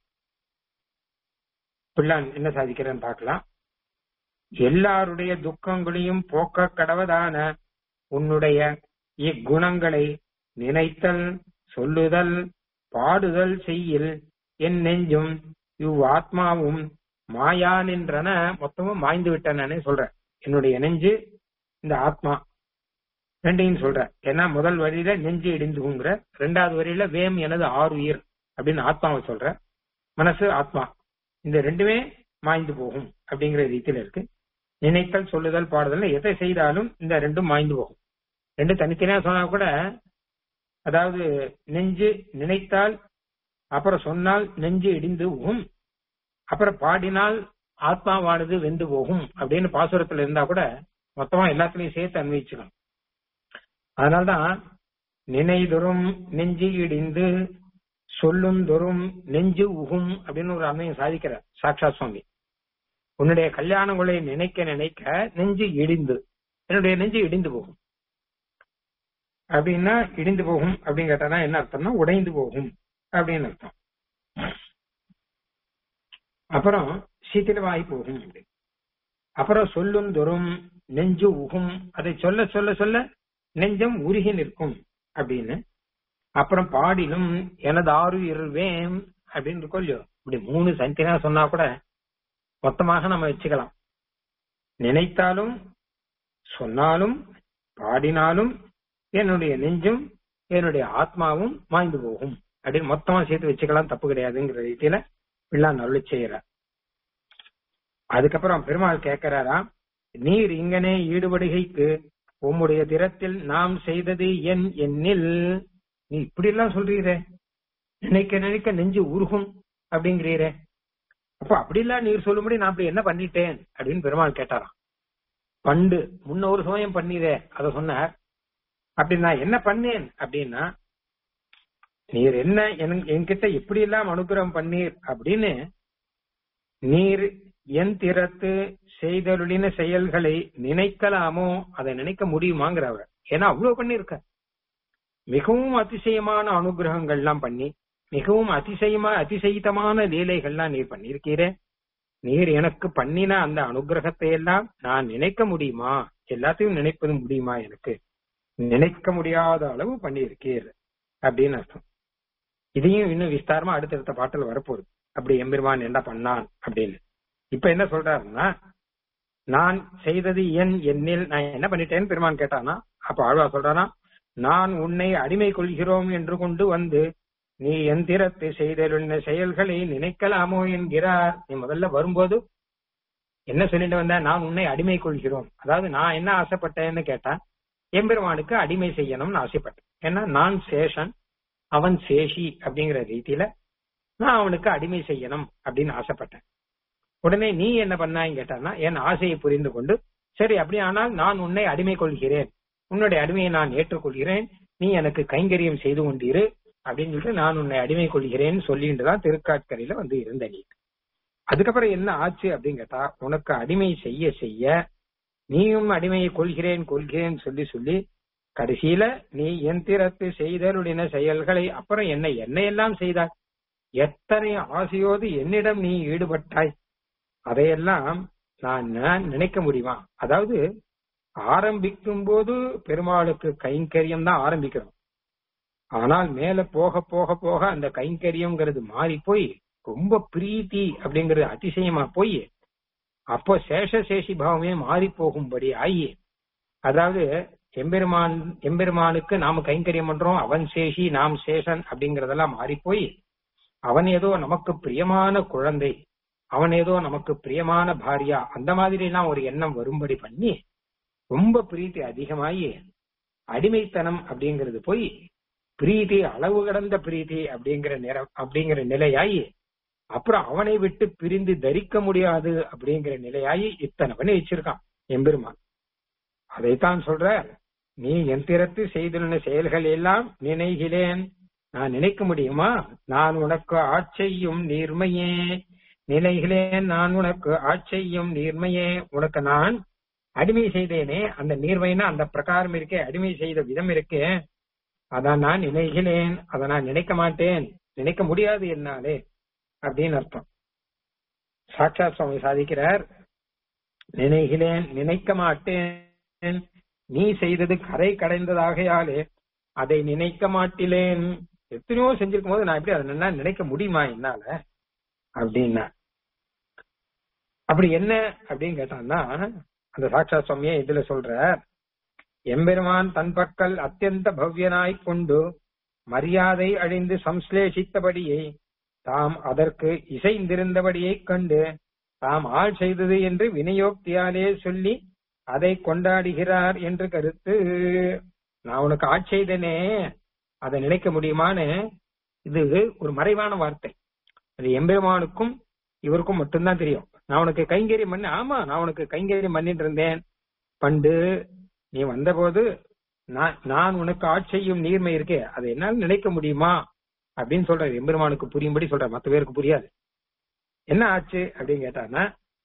பிள்ளான் என்ன சாதிக்கிறேன்னு பார்க்கலாம் எல்லாருடைய துக்கங்களையும் போக்க கடவதான உன்னுடைய இக்குணங்களை நினைத்தல் சொல்லுதல் பாடுதல் செய்யில் என் நெஞ்சும் இவ் ஆத்மாவும் மாயா நின்றன மொத்தமும் மாய்ந்து விட்டனே சொல்ற என்னுடைய நெஞ்சு இந்த ஆத்மா ரெண்டையும் சொல்ற ஏன்னா முதல் வரியில நெஞ்சு இடிந்துங்கிற ரெண்டாவது வரியில வேம் எனது ஆறு உயிர் அப்படின்னு ஆத்மாவை சொல்ற மனசு ஆத்மா இந்த ரெண்டுமே மாய்ந்து போகும் அப்படிங்கிற ரீதியில இருக்கு நினைத்தல் சொல்லுதல் பாடுதல் எதை செய்தாலும் இந்த ரெண்டும் மாய்ந்து போகும் ரெண்டு தனித்தனியா சொன்னா கூட அதாவது நெஞ்சு நினைத்தால் அப்புறம் சொன்னால் நெஞ்சு இடிந்து போகும் அப்புறம் பாடினால் ஆத்மாவானது வெந்து போகும் அப்படின்னு பாசுரத்துல இருந்தா கூட மொத்தமா எல்லாத்துலயும் சேர்த்து அன்வயிச்சுக்கணும் அதனால்தான் நினைதொரும் நெஞ்சு இடிந்து சொல்லும் தொரும் நெஞ்சு உகும் அப்படின்னு ஒரு அன்னையும் சாதிக்கிறார் சாக்ஷா சுவாமி உன்னுடைய கல்யாணங்களை நினைக்க நினைக்க நெஞ்சு இடிந்து என்னுடைய நெஞ்சு இடிந்து போகும் அப்படின்னா இடிந்து போகும் அப்படின்னு கேட்டானா என்ன அர்த்தம்னா உடைந்து போகும் அப்படின்னு அர்த்தம் அப்புறம் சீக்கிரமாகி போகும் அப்படி அப்புறம் சொல்லும் தொரும் நெஞ்சு உகும் அதை சொல்ல சொல்ல சொல்ல நெஞ்சம் உருகி நிற்கும் அப்படின்னு அப்புறம் பாடிலும் எனது ஆறு இருவேன் அப்படின்னு இருக்கோம் இல்லையோ இப்படி மூணு சந்தினா சொன்னா கூட மொத்தமாக நம்ம வச்சுக்கலாம் நினைத்தாலும் சொன்னாலும் பாடினாலும் என்னுடைய நெஞ்சும் என்னுடைய ஆத்மாவும் மாய்ந்து போகும் அப்படின்னு மொத்தமா சேர்த்து வச்சுக்கலாம் தப்பு கிடையாதுங்கிற ரீதியில பிள்ளான் அருளி செய்யறார் அதுக்கப்புறம் பெருமாள் கேட்கிறாரா நீர் இங்கனே ஈடுபடுகைக்கு உம்முடைய திறத்தில் நாம் செய்தது என் எண்ணில் நீ இப்படி எல்லாம் சொல்றீரே நினைக்க நினைக்க நெஞ்சு உருகும் அப்படிங்கிறீரே அப்ப அப்படிலாம் நீர் சொல்லும்படி நான் அப்படி என்ன பண்ணிட்டேன் அப்படின்னு பெருமாள் கேட்டாராம் பண்டு முன்ன ஒரு சமயம் பண்ணிதே அத சொன்னார் அப்படி நான் என்ன பண்ணேன் அப்படின்னா நீர் என்ன என்கிட்ட எப்படி எல்லாம் அனுகிரகம் பண்ணீர் அப்படின்னு நீர் என் திறத்து செய்தருளின செயல்களை நினைக்கலாமோ அதை நினைக்க முடியுமாங்கிற அவர் ஏன்னா அவ்வளவு பண்ணிருக்க மிகவும் அதிசயமான அனுகிரகங்கள்லாம் பண்ணி மிகவும் அதிசயமா அதிசயித்தமான லீலைகள்லாம் நீர் பண்ணியிருக்கீரே நீர் எனக்கு பண்ணின அந்த அனுகிரகத்தை எல்லாம் நான் நினைக்க முடியுமா எல்லாத்தையும் நினைப்பது முடியுமா எனக்கு நினைக்க முடியாத அளவு பண்ணியிருக்கீர் அப்படின்னு அர்த்தம் இதையும் இன்னும் விஸ்தாரமா அடுத்தடுத்த பாட்டில் வரப்போகுது அப்படி எம்பெருமான் என்ன பண்ணான் அப்படின்னு இப்ப என்ன சொல்றாருன்னா நான் செய்தது என் எண்ணில் நான் என்ன பண்ணிட்டேன்னு பெருமான் கேட்டானா அப்ப ஆழ்வா சொல்றானா நான் உன்னை அடிமை கொள்கிறோம் என்று கொண்டு வந்து நீ எந்திரத்தை செய்த செயல்களை நினைக்கலாமோ என்கிறார் நீ முதல்ல வரும்போது என்ன சொல்லிட்டு வந்த நான் உன்னை அடிமை கொள்கிறோம் அதாவது நான் என்ன ஆசைப்பட்டேன்னு கேட்டா எம்பெருமானுக்கு அடிமை செய்யணும்னு ஆசைப்பட்டேன் ஏன்னா நான் சேஷன் அவன் சேஷி அப்படிங்கிற ரீதியில நான் அவனுக்கு அடிமை செய்யணும் அப்படின்னு ஆசைப்பட்டேன் உடனே நீ என்ன பண்ணான்னு கேட்டானா என் ஆசையை புரிந்து கொண்டு சரி அப்படி ஆனால் நான் உன்னை அடிமை கொள்கிறேன் உன்னுடைய அடிமையை நான் ஏற்றுக்கொள்கிறேன் நீ எனக்கு கைங்கரியம் செய்து கொண்டிரு அப்படின்னு சொல்லிட்டு நான் உன்னை அடிமை கொள்கிறேன் சொல்லிட்டு தான் திருக்காட்கரையில வந்து இருந்த நீ அதுக்கப்புறம் என்ன ஆச்சு அப்படின்னு கேட்டா உனக்கு அடிமை செய்ய செய்ய நீயும் அடிமையை கொள்கிறேன் கொள்கிறேன் சொல்லி சொல்லி கடைசியில நீ எந்திரத்து செய்தருளின செயல்களை அப்புறம் என்ன என்னையெல்லாம் செய்தாய் எத்தனை ஆசையோடு என்னிடம் நீ ஈடுபட்டாய் அதையெல்லாம் நான் நினைக்க முடியுமா அதாவது ஆரம்பிக்கும் போது பெருமாளுக்கு கைங்கரியம் தான் ஆரம்பிக்கிறோம் ஆனால் மேல போக போக போக அந்த கைங்கரியம்ங்கிறது மாறி போய் ரொம்ப பிரீத்தி அப்படிங்கிறது அதிசயமா போய் அப்போ சேஷ சேஷி பாவமே மாறி போகும்படி ஆகி அதாவது எம்பெருமான் எம்பெருமானுக்கு நாம கைங்கரியம் பண்றோம் அவன் சேஷி நாம் சேஷன் அப்படிங்கறதெல்லாம் மாறி போய் அவன் ஏதோ நமக்கு பிரியமான குழந்தை அவன் ஏதோ நமக்கு பிரியமான பாரியா அந்த மாதிரி எல்லாம் ஒரு எண்ணம் வரும்படி பண்ணி ரொம்ப பிரீத்தி அதிகமாகி அடிமைத்தனம் அப்படிங்கிறது போய் பிரீத்தி அளவு கடந்த பிரீத்தி அப்படிங்கிற நிறம் அப்படிங்கிற நிலையாயி அப்புறம் அவனை விட்டு பிரிந்து தரிக்க முடியாது அப்படிங்கிற நிலையாயி இத்தனை பண்ணி வச்சிருக்கான் எம்பெருமான் அதைத்தான் சொல்ற நீ எந்திரத்து செய்துள்ள செயல்கள் எல்லாம் நினைகிறேன் நான் நினைக்க முடியுமா நான் உனக்கு ஆட்செய்யும் நீர்மையே நிலைகளேன் நான் உனக்கு ஆட்செய்யும் நீர்மையே உனக்கு நான் அடிமை செய்தேனே அந்த நீர்மைனா அந்த பிரகாரம் இருக்கே அடிமை செய்த விதம் இருக்கே அதான் நான் நினைகிறேன் அதை நான் நினைக்க மாட்டேன் நினைக்க முடியாது என்னாலே அப்படின்னு அர்த்தம் சாட்சா சுவாமி சாதிக்கிறார் நினைகிறேன் நினைக்க மாட்டேன் நீ செய்தது கரை கடைந்ததாகையாலே அதை நினைக்க மாட்டிலேன் எத்தனையோ செஞ்சிருக்கும் போது நான் எப்படி அதை நினைக்க முடியுமா என்னால அப்படின்னா அப்படி என்ன அப்படின்னு கேட்டான்னா அந்த சாட்சா சுவாமியே இதுல சொல்ற எம்பெருமான் தன் பக்கல் அத்தியந்த பவ்யனாய்க் கொண்டு மரியாதை அழிந்து சம்ஸ்லேஷித்தபடியை தாம் அதற்கு இசைந்திருந்தபடியைக் கண்டு தாம் ஆள் செய்தது என்று விநியோக்தியாலே சொல்லி அதை கொண்டாடுகிறார் என்று கருத்து நான் உனக்கு ஆட்சி செய்தனே அதை நினைக்க முடியுமான்னு இது ஒரு மறைவான வார்த்தை அது எம்பெருமானுக்கும் இவருக்கும் மட்டும்தான் தெரியும் நான் உனக்கு கைங்கரியம் பண்ண ஆமா நான் உனக்கு கைங்கரியம் பண்ணிட்டு இருந்தேன் பண்டு நீ வந்தபோது நான் நான் உனக்கு ஆட்சியும் நீர்மை இருக்கே அதை என்னால் நினைக்க முடியுமா அப்படின்னு சொல்றாரு எம்பெருமானுக்கு புரியும்படி சொல்றாரு மத்த பேருக்கு புரியாது என்ன ஆச்சு அப்படின்னு கேட்டான்னா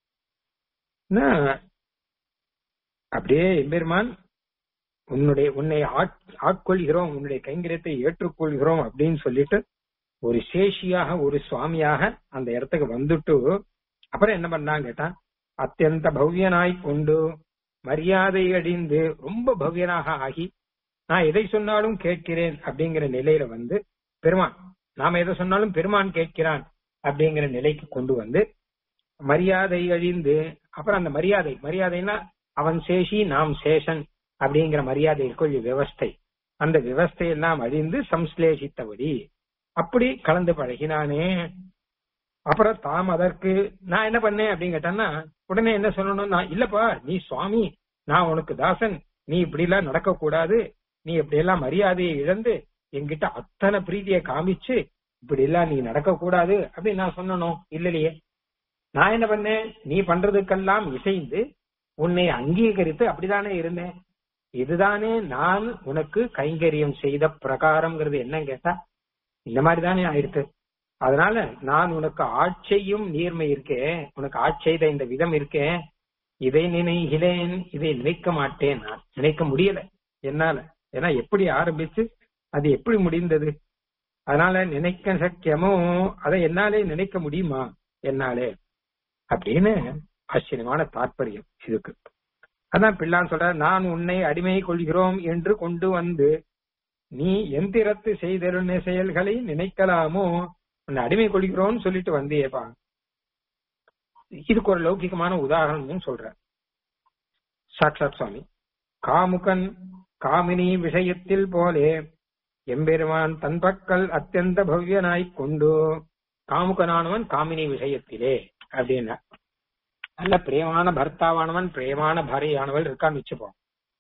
அப்படியே எம்பெருமான் உன்னுடைய உன்னை ஆட்கொள்கிறோம் உன்னுடைய கைங்கரியத்தை ஏற்றுக்கொள்கிறோம் அப்படின்னு சொல்லிட்டு ஒரு சேஷியாக ஒரு சுவாமியாக அந்த இடத்துக்கு வந்துட்டு அப்புறம் என்ன பண்ணாங்க கேட்டா அத்தியந்த பவ்யனாய் கொண்டு மரியாதை அடிந்து ரொம்ப பவ்யனாக ஆகி நான் எதை சொன்னாலும் கேட்கிறேன் அப்படிங்கிற நிலையில வந்து பெருமான் நாம எதை சொன்னாலும் பெருமான் கேட்கிறான் அப்படிங்கிற நிலைக்கு கொண்டு வந்து மரியாதை அழிந்து அப்புறம் அந்த மரியாதை மரியாதைன்னா அவன் சேஷி நாம் சேஷன் அப்படிங்கிற மரியாதை இருக்கும் விவஸ்தை அந்த விவஸ்தையெல்லாம் அழிந்து சம்ஸ்லேஷித்தபடி அப்படி கலந்து பழகினானே அப்புறம் தாம் அதற்கு நான் என்ன பண்ணேன் அப்படின்னு கேட்டான்னா உடனே என்ன சொல்லணும் நான் இல்லப்பா நீ சுவாமி நான் உனக்கு தாசன் நீ இப்படி எல்லாம் நடக்க கூடாது நீ இப்படி எல்லாம் மரியாதையை இழந்து என்கிட்ட அத்தனை பிரீதியை காமிச்சு இப்படி எல்லாம் நீ நடக்க கூடாது அப்படின்னு நான் சொல்லணும் இல்லையே நான் என்ன பண்ணேன் நீ பண்றதுக்கெல்லாம் இசைந்து உன்னை அங்கீகரித்து அப்படிதானே இருந்தேன் இதுதானே நான் உனக்கு கைங்கரியம் செய்த பிரகாரம்ங்கிறது என்னன்னு கேட்டா இந்த மாதிரி தானே ஆயிடுத்து அதனால நான் உனக்கு ஆட்சியும் நீர்மை இருக்கேன் உனக்கு ஆட்சி செய்த இந்த விதம் இருக்கேன் இதை நினைகிறேன் இதை நினைக்க மாட்டேன் நான் நினைக்க முடியல என்னால ஏன்னா எப்படி ஆரம்பிச்சு அது எப்படி முடிந்தது அதனால நினைக்க சக்கியமோ அதை என்னாலே நினைக்க முடியுமா என்னாலே அப்படின்னு ஆச்சரியமான தாற்பயம் இதுக்கு அதான் பிள்ளான் சொல்ற நான் உன்னை அடிமை கொள்கிறோம் என்று கொண்டு வந்து நீ எந்திரத்து செய்தருண செயல்களை நினைக்கலாமோ உன்னை அடிமை கொள்கிறோம்னு சொல்லிட்டு வந்தியேப்பா இதுக்கு ஒரு லௌகிகமான உதாரணமும் சொல்ற சாட்சாத் சுவாமி காமுகன் காமினி விஷயத்தில் போலே எம்பெருமான் தன் பக்கல் அத்தியந்த பவ்யனாய்க் கொண்டு காமுகனானவன் காமினி விஷயத்திலே அப்படின்னா நல்ல பிரியமான பர்த்தாவானவன் பிரியமான பாரியானவள் இருக்கான்னு வச்சுப்போம்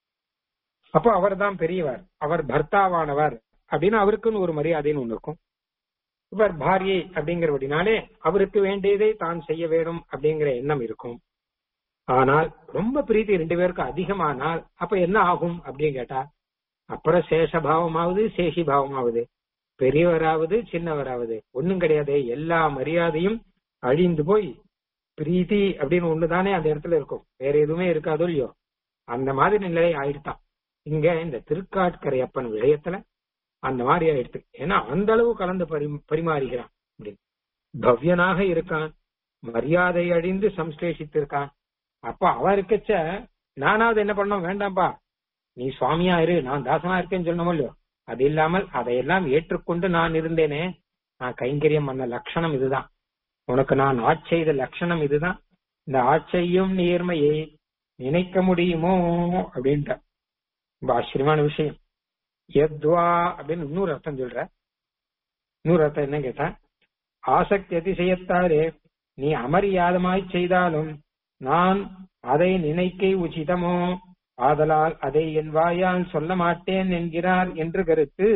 அப்போ அவர் தான் பெரியவர் அவர் பர்த்தாவானவர் அப்படின்னு அவருக்குன்னு ஒரு மரியாதைன்னு ஒண்ணு இருக்கும் இவர் பாரியை அப்படிங்கிறபடினாலே அவருக்கு வேண்டியதை தான் செய்ய வேண்டும் அப்படிங்கிற எண்ணம் இருக்கும் ஆனால் ரொம்ப பிரீத்தி ரெண்டு பேருக்கும் அதிகமானால் அப்ப என்ன ஆகும் அப்படின்னு கேட்டா அப்புறம் சேஷ பாவமாவது சேஷி பாவமாவது பெரியவராவது சின்னவராவது ஒண்ணும் கிடையாது எல்லா மரியாதையும் அழிந்து போய் பிரீத்தி அப்படின்னு ஒண்ணுதானே அந்த இடத்துல இருக்கும் வேற எதுவுமே இருக்காதோ இல்லையோ அந்த மாதிரி நிலை ஆயிடுதான் இங்க இந்த திருக்காட்கரை அப்பன் விஷயத்துல அந்த மாதிரி ஆயிடுத்து ஏன்னா அந்த அளவு கலந்து பரி பரிமாறுகிறான் அப்படின்னு பவ்யனாக இருக்கான் மரியாதை அழிந்து சம்ஸ்லேஷித்து இருக்கான் அப்ப அவ இருக்கச்ச நானாவது என்ன பண்ணோம் வேண்டாம்பா நீ சுவாமியா இரு நான் தாசனா இருக்கேன்னு சொல்லணும் இல்லையோ அது இல்லாமல் அதையெல்லாம் ஏற்றுக்கொண்டு நான் இருந்தேனே நான் கைங்கரியம் பண்ண லட்சணம் இதுதான் உனக்கு நான் ஆட்சி செய்த லட்சணம் இதுதான் இந்த ஆட்சியும் நேர்மையை நினைக்க முடியுமோ அப்படின்ட்ட ரொம்ப ஆச்சரியமான விஷயம் எத்வா அப்படின்னு இன்னொரு அர்த்தம் சொல்ற இன்னொரு அர்த்தம் என்ன கேட்டா ஆசக்தி அதிசயத்தாரே நீ அமரியாதமாய் செய்தாலும் நான் அதை நினைக்க உச்சிதமோ ஆதலால் அதை என் வாயால் சொல்ல மாட்டேன் என்கிறார் என்று கருத்து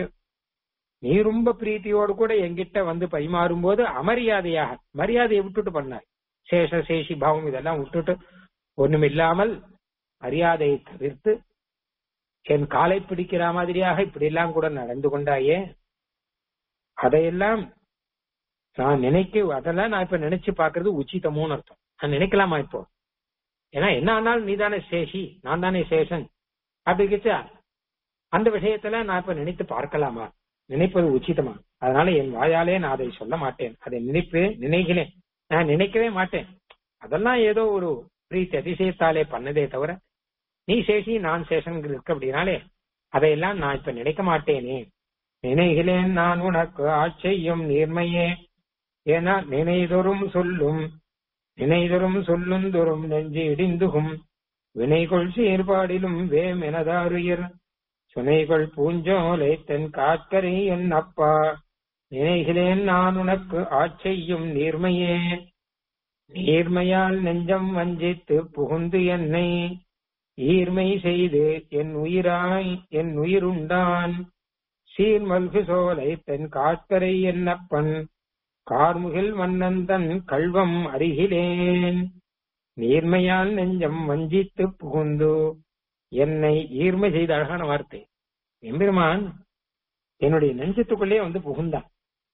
நீ ரொம்ப பிரீத்தியோடு கூட என்கிட்ட வந்து பரிமாறும் போது அமரியாதையாக மரியாதையை விட்டுட்டு பண்ணார் சேஷ சேஷி பாவம் இதெல்லாம் விட்டுட்டு ஒண்ணுமில்லாமல் மரியாதையை தவிர்த்து என் காலை பிடிக்கிற மாதிரியாக இப்படி எல்லாம் கூட நடந்து கொண்டாயே அதையெல்லாம் நான் நினைக்க அதெல்லாம் நான் இப்ப நினைச்சு பாக்குறது உச்சிதமோன்னு அர்த்தம் நான் நினைக்கலாமா இப்போ ஏன்னா என்ன ஆனாலும் நீ தானே சேஷி நான் தானே சேஷன் அப்படி கிச்சா அந்த விஷயத்துல நான் இப்ப நினைத்து பார்க்கலாமா நினைப்பது உச்சிதமா அதனால என் வாயாலே நான் அதை சொல்ல மாட்டேன் அதை நினைப்பு நினைக்கிறேன் நான் நினைக்கவே மாட்டேன் அதெல்லாம் ஏதோ ஒரு பிரீத்தி அதிசயத்தாலே பண்ணதே தவிர நீ சேஷி நான் சேஷன் இருக்கு அப்படின்னாலே அதையெல்லாம் நான் இப்ப நினைக்க மாட்டேனே நினைகிறேன் நான் உனக்கு ஆட்சியும் நீர்மையே ஏன்னா நினைதொரும் சொல்லும் நினைதொரும் சொல்லும் தோறும் நெஞ்சு இடிந்துகும் வினைகொள் சீர்பாடிலும் வேம் எனதாருயிர் சுனைகள் பூஞ்சோலை தென் காட்கரை என் அப்பா நினைகிறேன் நான் உனக்கு ஆட்செய்யும் நீர்மையே நீர்மையால் நெஞ்சம் வஞ்சித்து புகுந்து என்னை ஈர்மை செய்து என் உயிராய் என் உயிருண்டான் சீர்மல்கு சோலை தென் காட்கரை என்னப்பன் கார்முகில் மன்னந்தன் கல்வம் அருகிலேன் நீர்மையால் நெஞ்சம் வஞ்சித்து புகுந்து என்னை ஈர்மை செய்த அழகான வார்த்தை எம்பெருமான் என்னுடைய நெஞ்சத்துக்குள்ளே வந்து புகுந்தான்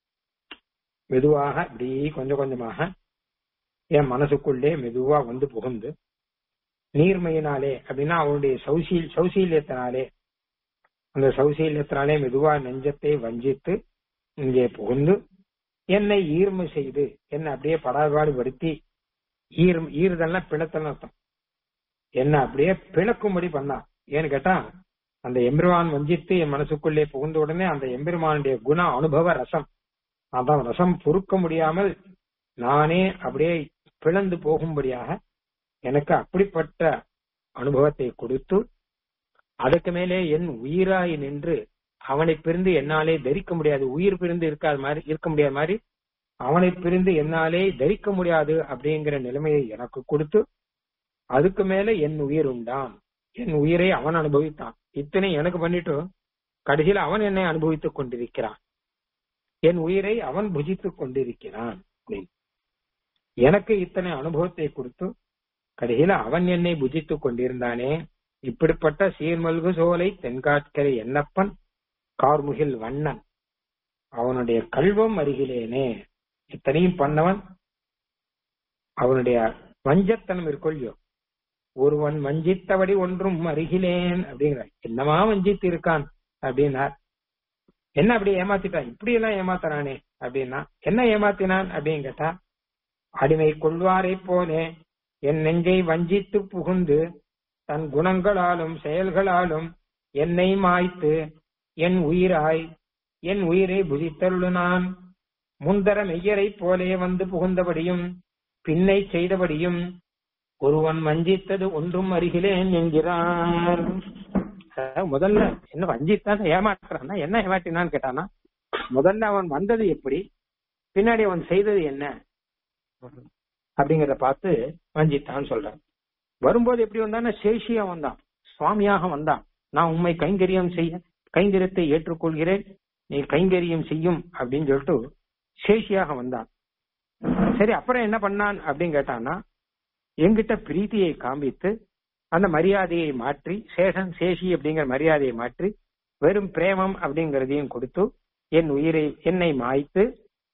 மெதுவாக இப்படி கொஞ்சம் கொஞ்சமாக என் மனசுக்குள்ளே மெதுவா வந்து புகுந்து நீர்மையினாலே அப்படின்னா அவனுடைய சௌசீல் சௌசீல்யத்தினாலே அந்த சௌசீல்யத்தினாலே மெதுவா நெஞ்சத்தை வஞ்சித்து இங்கே புகுந்து என்னை ஈர்மை செய்து என்னை அப்படியே படாபாடு படுத்தி ஈர் ஈறுதல்னா பிணத்தல் அர்த்தம் என்ன அப்படியே பிணக்கும்படி பண்ணான் ஏன்னு கேட்டா அந்த எம்பெருமான் வஞ்சித்து என் மனசுக்குள்ளே புகுந்த உடனே அந்த எம்பெருமானுடைய குண அனுபவ ரசம் அதான் ரசம் பொறுக்க முடியாமல் நானே அப்படியே பிளந்து போகும்படியாக எனக்கு அப்படிப்பட்ட அனுபவத்தை கொடுத்து அதுக்கு மேலே என் உயிராய் நின்று அவனை பிரிந்து என்னாலே தரிக்க முடியாது உயிர் பிரிந்து இருக்காத மாதிரி இருக்க முடியாத மாதிரி அவனை பிரிந்து என்னாலே தரிக்க முடியாது அப்படிங்கிற நிலைமையை எனக்கு கொடுத்து அதுக்கு மேல என் உயிர் உண்டான் என் உயிரை அவன் அனுபவித்தான் இத்தனை எனக்கு பண்ணிட்டு கடைசியில் அவன் என்னை அனுபவித்துக் கொண்டிருக்கிறான் என் உயிரை அவன் புஜித்துக் கொண்டிருக்கிறான் அப்படின்னு எனக்கு இத்தனை அனுபவத்தை கொடுத்து கடைசியில அவன் என்னை புஜித்துக் கொண்டிருந்தானே இப்படிப்பட்ட சீர்மல்கு சோலை தென்காட்கரை என்னப்பன் கார்முகில் வண்ணன் அவனுடைய கல்வம் அருகிலேனே இத்தனையும் பண்ணவன் அவனுடைய வஞ்சத்தனம் இருக்கொள்ளியோ ஒருவன் வஞ்சித்தபடி ஒன்றும் அருகிலேன் அப்படிங்கிறார் என்னமா வஞ்சித்து இருக்கான் அப்படின்னார் என்ன அப்படி ஏமாத்திட்டான் இப்படி எல்லாம் ஏமாத்துறானே அப்படின்னா என்ன ஏமாத்தினான் அப்படின்னு கேட்டா அடிமை கொள்வாரை போலே என் நெஞ்சை வஞ்சித்து புகுந்து தன் குணங்களாலும் செயல்களாலும் என்னை மாய்த்து என் உயிராய் என் உயிரை புதித்தருளுனான் முந்தர மெய்யரை போலே வந்து புகுந்தபடியும் பின்னை செய்தபடியும் ஒருவன் வஞ்சித்தது ஒன்றும் அருகிலேன் என்கிறார் அதாவது முதல்ல என்ன வஞ்சித்தான் ஏமாற்றுறான்னா என்ன ஏமாற்றினான்னு கேட்டானா முதல்ல அவன் வந்தது எப்படி பின்னாடி அவன் செய்தது என்ன அப்படிங்கறத பார்த்து வஞ்சித்தான்னு சொல்றான் வரும்போது எப்படி வந்தான்னா சேஷியா வந்தான் சுவாமியாக வந்தான் நான் உண்மை கைங்கரியம் செய்ய கைங்கரியத்தை ஏற்றுக்கொள்கிறேன் நீ கைங்கரியம் செய்யும் அப்படின்னு சொல்லிட்டு சேஷியாக வந்தான் சரி அப்புறம் என்ன பண்ணான் அப்படின்னு கேட்டான்னா எங்கிட்ட பிரீத்தியை காண்பித்து அந்த மரியாதையை மாற்றி சேஷன் சேஷி அப்படிங்கிற மரியாதையை மாற்றி வெறும் பிரேமம் அப்படிங்கறதையும் கொடுத்து என் உயிரை என்னை மாய்த்து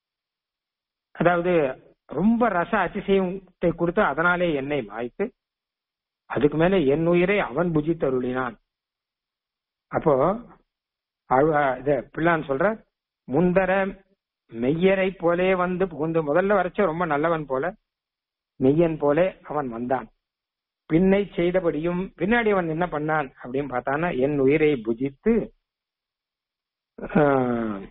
அதாவது ரொம்ப ரச அதிசயத்தை கொடுத்து அதனாலே என்னை மாய்த்து அதுக்கு மேல என் உயிரை அவன் புஜித்தருளினான் அப்போ ஆழ்வா இத பிள்ளான் சொல்ற முந்தர மெய்யரை போலே வந்து புகுந்து முதல்ல வரைச்ச ரொம்ப நல்லவன் போல மெய்யன் போலே அவன் வந்தான் பின்னை செய்தபடியும் பின்னாடி அவன் என்ன பண்ணான் அப்படின்னு பார்த்தானா என் உயிரை புஜித்து ஆஹ்,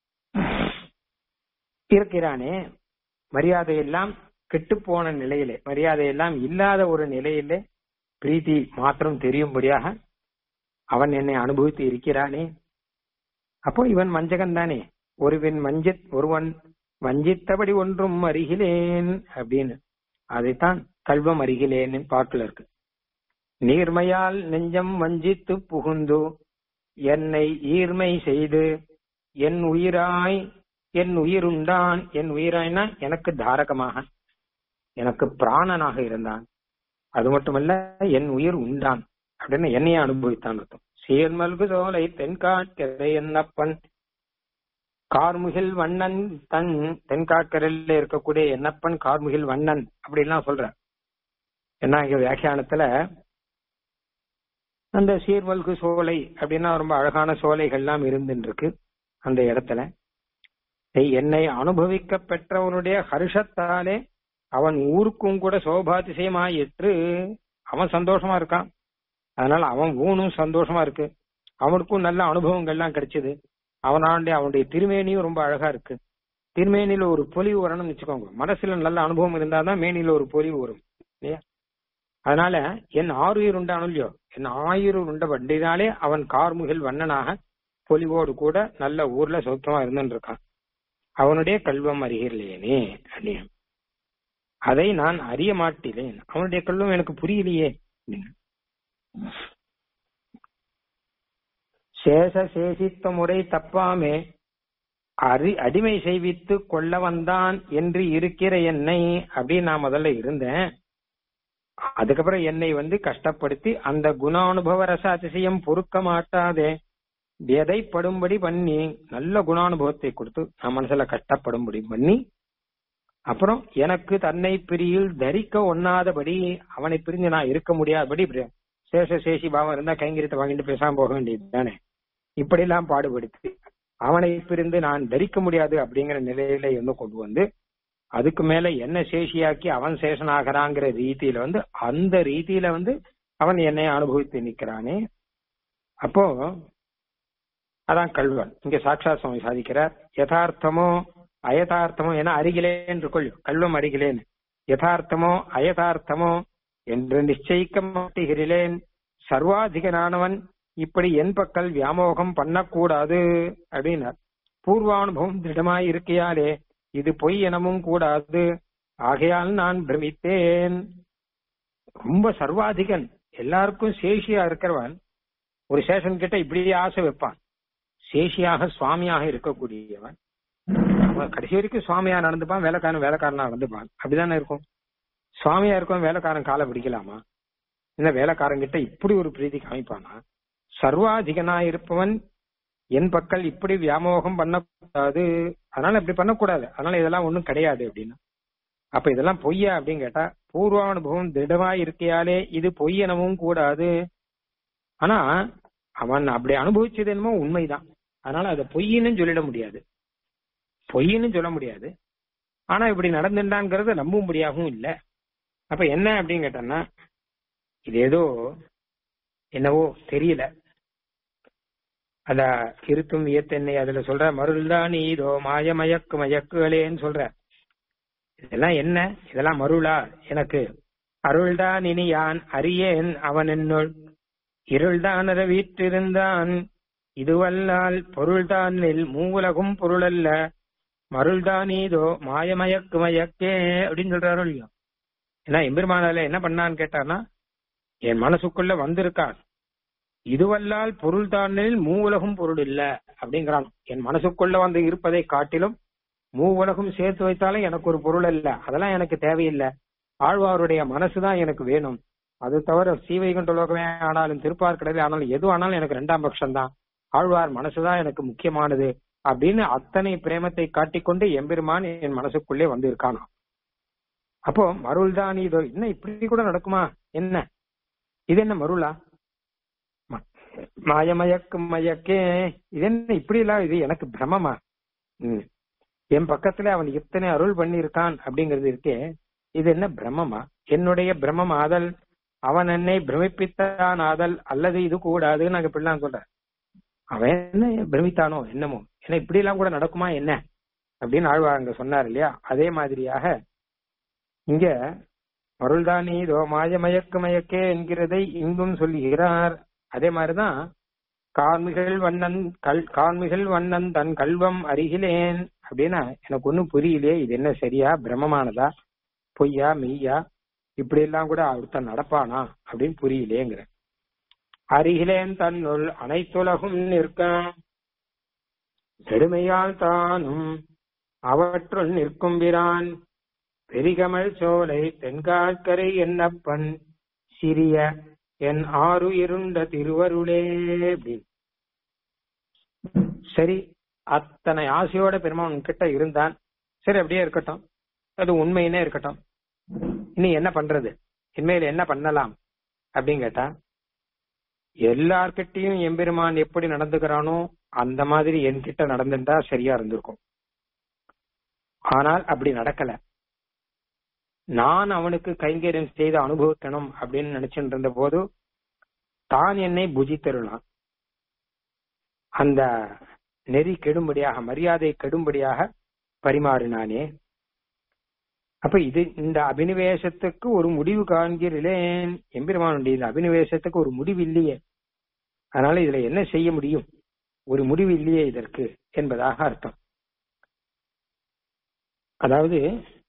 இருக்கிறானே மரியாதை எல்லாம் கெட்டுப்போன நிலையிலே மரியாதை எல்லாம் இல்லாத ஒரு நிலையிலே பிரீத்தி மாத்திரம் தெரியும்படியாக அவன் என்னை அனுபவித்து இருக்கிறானே அப்போ இவன் வஞ்சகன் தானே ஒருவன் வஞ்சித் ஒருவன் வஞ்சித்தபடி ஒன்றும் அருகிலேன் அப்படின்னு அதைத்தான் கல்வம் அருகிலேன்னு பாட்டுல இருக்கு நீர்மையால் நெஞ்சம் வஞ்சித்து புகுந்து என்னை ஈர்மை செய்து என் உயிராய் என் உயிருண்டான் என் உயிராய்னா எனக்கு தாரகமாக எனக்கு பிராணனாக இருந்தான் அது மட்டுமல்ல என் உயிர் உண்டான் அப்படின்னு என்னைய அனுபவித்தான் அர்த்தம் சீர்மல்கு சோலை தென்காட்கரை என்னப்பன் கார்முகில் வண்ணன் தன் தென்காட்கரையில இருக்கக்கூடிய என்னப்பன் கார்முகில் வண்ணன் அப்படின்லாம் சொல்ற என்ன இங்க வியாக்கியானத்துல அந்த சீர்மல்கு சோலை அப்படின்னா ரொம்ப அழகான சோலைகள்லாம் இருந்துட்டு இருக்கு அந்த இடத்துல ஏய், என்னை அனுபவிக்க பெற்றவனுடைய ஹர்ஷத்தாலே அவன் ஊருக்கும் கூட சோபாதிசயமாயிற்று அவன் சந்தோஷமா இருக்கான் அதனால அவன் ஊனும் சந்தோஷமா இருக்கு அவனுக்கும் நல்ல அனுபவங்கள்லாம் கிடைச்சது அவனாண்ட அவனுடைய திருமேனியும் ரொம்ப அழகா இருக்கு திருமேனியில ஒரு பொலிவு வரணும்னு வச்சுக்கோங்க மனசுல நல்ல அனுபவம் இருந்தாதான் மேனியில ஒரு பொலிவு வரும் இல்லையா அதனால என் ஆறுயிர் உண்டானோ இல்லையோ என் ஆயிரம் உண்ட வண்டினாலே அவன் கார்முகில் வண்ணனாக பொலிவோடு கூட நல்ல ஊர்ல சௌக்கியமா இருந்துட்டு இருக்கான் அவனுடைய கல்வம் அறிகிறேனே அப்படின்னு அதை நான் அறிய மாட்டேன் அவனுடைய கல்வம் எனக்கு புரியலையே அப்படின்னு. சேஷ சேஷித்த முறை தப்பாமே அறி அடிமை செய்வித்து கொள்ள வந்தான் என்று இருக்கிற என்னை அப்படின்னு நான் முதல்ல இருந்தேன் அதுக்கப்புறம் என்னை வந்து கஷ்டப்படுத்தி அந்த குணானுபவ ரச அதிசயம் பொறுக்க மாட்டாதே விதைப்படும்படி பண்ணி நல்ல குணானுபவத்தை கொடுத்து நான் மனசுல கஷ்டப்படும்படி பண்ணி அப்புறம் எனக்கு தன்னை பிரியில் தரிக்க ஒண்ணாதபடி அவனை பிரிஞ்சு நான் இருக்க முடியாதபடி இப்படி சேஷ சேஷி பாவம் இருந்தா கைங்கரியத்தை வாங்கிட்டு பேசாம போக வேண்டியது தானே இப்படி எல்லாம் பாடுபடுத்தி அவனை பிரிந்து நான் தரிக்க முடியாது அப்படிங்கிற நிலையில வந்து கொண்டு வந்து அதுக்கு மேல என்ன சேஷியாக்கி அவன் சேஷனாகிறாங்கிற ரீதியில வந்து அந்த ரீதியில வந்து அவன் என்னை அனுபவித்து நிக்கிறானே அப்போ அதான் கல்வன் இங்க சாட்சாத் சுவாமி சாதிக்கிறார் யதார்த்தமோ அயதார்த்தமோ என அருகிலேன் கொள் கல்வம் அருகிலேன் யதார்த்தமோ அயதார்த்தமோ என்று நிச்சயிக்க மாட்டுகிறேன் சர்வாதிகனானவன் இப்படி என் பக்கல் வியாமோகம் பண்ணக்கூடாது அப்படின்னார் பூர்வானுபவம் திருடமாய் இருக்கையாலே இது பொய் எனவும் கூடாது ஆகையால் நான் பிரமித்தேன் ரொம்ப சர்வாதிகன் எல்லாருக்கும் சேஷியா இருக்கிறவன் ஒரு சேஷன் கிட்ட இப்படியே ஆசை வைப்பான் சேஷியாக சுவாமியாக இருக்கக்கூடியவன் அவன் கடைசி வரைக்கும் சுவாமியா நடந்துப்பான் வேலைக்காரன் வேலைக்காரனா நடந்துப்பான் அப்படிதானே இருக்கும் சுவாமியா இருக்கும் வேலைக்காரன் காலை பிடிக்கலாமா இந்த வேலைக்காரன் கிட்ட இப்படி ஒரு பிரீதி காமிப்பானா சர்வாதிகனா இருப்பவன் என் பக்கல் இப்படி வியாமோகம் பண்ணக்கூடாது அதனால இப்படி பண்ணக்கூடாது அதனால இதெல்லாம் ஒண்ணும் கிடையாது அப்படின்னு அப்ப இதெல்லாம் பொய்யா அப்படின்னு கேட்டா பூர்வானுபவம் திடமா இருக்கையாலே இது பொய் எனவும் கூடாது ஆனா அவன் அப்படி அனுபவிச்சது என்னமோ உண்மைதான் அதனால அதை பொய்ன்னு சொல்லிட முடியாது பொய்ன்னு சொல்ல முடியாது ஆனா இப்படி நடந்துட்டாங்கிறத நம்பும்படியாகவும் இல்ல அப்ப என்ன அப்படின்னு கேட்டோம்னா இது ஏதோ என்னவோ தெரியல அத இருத்தும் வியத்தென்னை அதுல சொல்ற மருள்தான் இதோ மாய மயக்கு மயக்குகளேன்னு சொல்ற இதெல்லாம் என்ன இதெல்லாம் மருளா எனக்கு அருள்தான் இனி யான் அறியேன் அவன் என்னுள் இருள்தான் அற வீற்றிருந்தான் இதுவல்லால் பொருள்தான் நெல் மூவுலகும் பொருளல்ல மருள்தான் இதோ மாயமயக்கு மயக்கே அப்படின்னு சொல்றாரோ இல்லையோ ஏன்னா எம்பெருமானால என்ன பண்ணான்னு கேட்டானா என் மனசுக்குள்ள வந்திருக்கான் இதுவல்லால் பொருள் தானில் மூவுலகும் பொருள் இல்ல அப்படிங்கிறான் என் மனசுக்குள்ள வந்து இருப்பதை காட்டிலும் மூவுலகும் சேர்த்து வைத்தாலும் எனக்கு ஒரு பொருள் இல்ல அதெல்லாம் எனக்கு தேவையில்லை ஆழ்வாருடைய மனசுதான் எனக்கு வேணும் அது தவிர சீவைகுண்ட லோகமே ஆனாலும் திருப்பார்க்கடலே ஆனாலும் எது ஆனாலும் எனக்கு ரெண்டாம் பட்சம் தான் ஆழ்வார் மனசுதான் எனக்கு முக்கியமானது அப்படின்னு அத்தனை பிரேமத்தை காட்டிக்கொண்டு எம்பெருமான் என் மனசுக்குள்ளே வந்து இருக்கானா அப்போ மருள் தான் இதோ என்ன இப்படி கூட நடக்குமா என்ன இது என்ன மருளா ம- மாயமயக்கு மயக்கே இது என்ன இப்படி எல்லாம் இது எனக்கு பிரமமா ம். என் பக்கத்துல அவன் இத்தனை அருள் பண்ணியிருக்கான் அப்படிங்கிறது இருக்கே இது என்ன பிரமமா என்னுடைய பிரமம் ஆதல் அவன் என்னை பிரமிப்பித்தான் ஆதல் அல்லது இது கூடாதுன்னு நாங்க இப்படிலாம் சொல்றேன் அவன் என்ன பிரமித்தானோ என்னமோ ஏன்னா இப்படி எல்லாம் கூட நடக்குமா என்ன அப்படின்னு ஆழ்வார் அங்க சொன்னார் இல்லையா அதே மாதிரியாக இங்க அருள்தானி இதோ மாய மயக்கு மயக்கே என்கிறதை இங்கும் சொல்லுகிறார் அதே மாதிரிதான் கார்மிகள் வண்ணன் கல் கார்மிகள் வண்ணன் தன் கல்வம் அருகிலேன் அப்படின்னா எனக்கு ஒண்ணும் புரியலையே இது என்ன சரியா பிரமமானதா பொய்யா மெய்யா இப்படி எல்லாம் கூட ஒருத்தன் நடப்பானா அப்படின்னு புரியலேங்கிற அருகிலேன் தன்னுள் அனைத்துலகும் நிற்க பெருமையால் தானும் அவற்றுள் நிற்கும் பிரான் பெரிகமல் சோலை தென்காக்கரை என்னப்பன் சிறிய என் ஆறு இருண்ட திருவருளே அப்படின்னு சரி அத்தனை ஆசையோட பெருமான் கிட்ட இருந்தான் சரி அப்படியே இருக்கட்டும் அது உண்மையினே இருக்கட்டும் இனி என்ன பண்றது இனிமேல் என்ன பண்ணலாம் அப்படின்னு கேட்டா எல்லார்கிட்டயும் எம்பெருமான் எப்படி நடந்துக்கிறானோ அந்த மாதிரி என்கிட்ட நடந்துட்டா சரியா இருந்திருக்கும் ஆனால் அப்படி நடக்கல நான் அவனுக்கு கைங்கரியம் செய்து அனுபவிக்கணும் அப்படின்னு நினைச்சுட்டு இருந்த போது தான் என்னை புஜித்தருளான் அந்த நெறி கெடும்படியாக மரியாதை கெடும்படியாக பரிமாறினானே அப்ப இது இந்த அபினிவேசத்துக்கு ஒரு முடிவு காண்கிறேன் எம்பெருமானுடைய இந்த அபினிவேசத்துக்கு ஒரு முடிவு இல்லையே அதனால இதுல என்ன செய்ய முடியும் ஒரு முடிவு இல்லையே இதற்கு என்பதாக அர்த்தம் அதாவது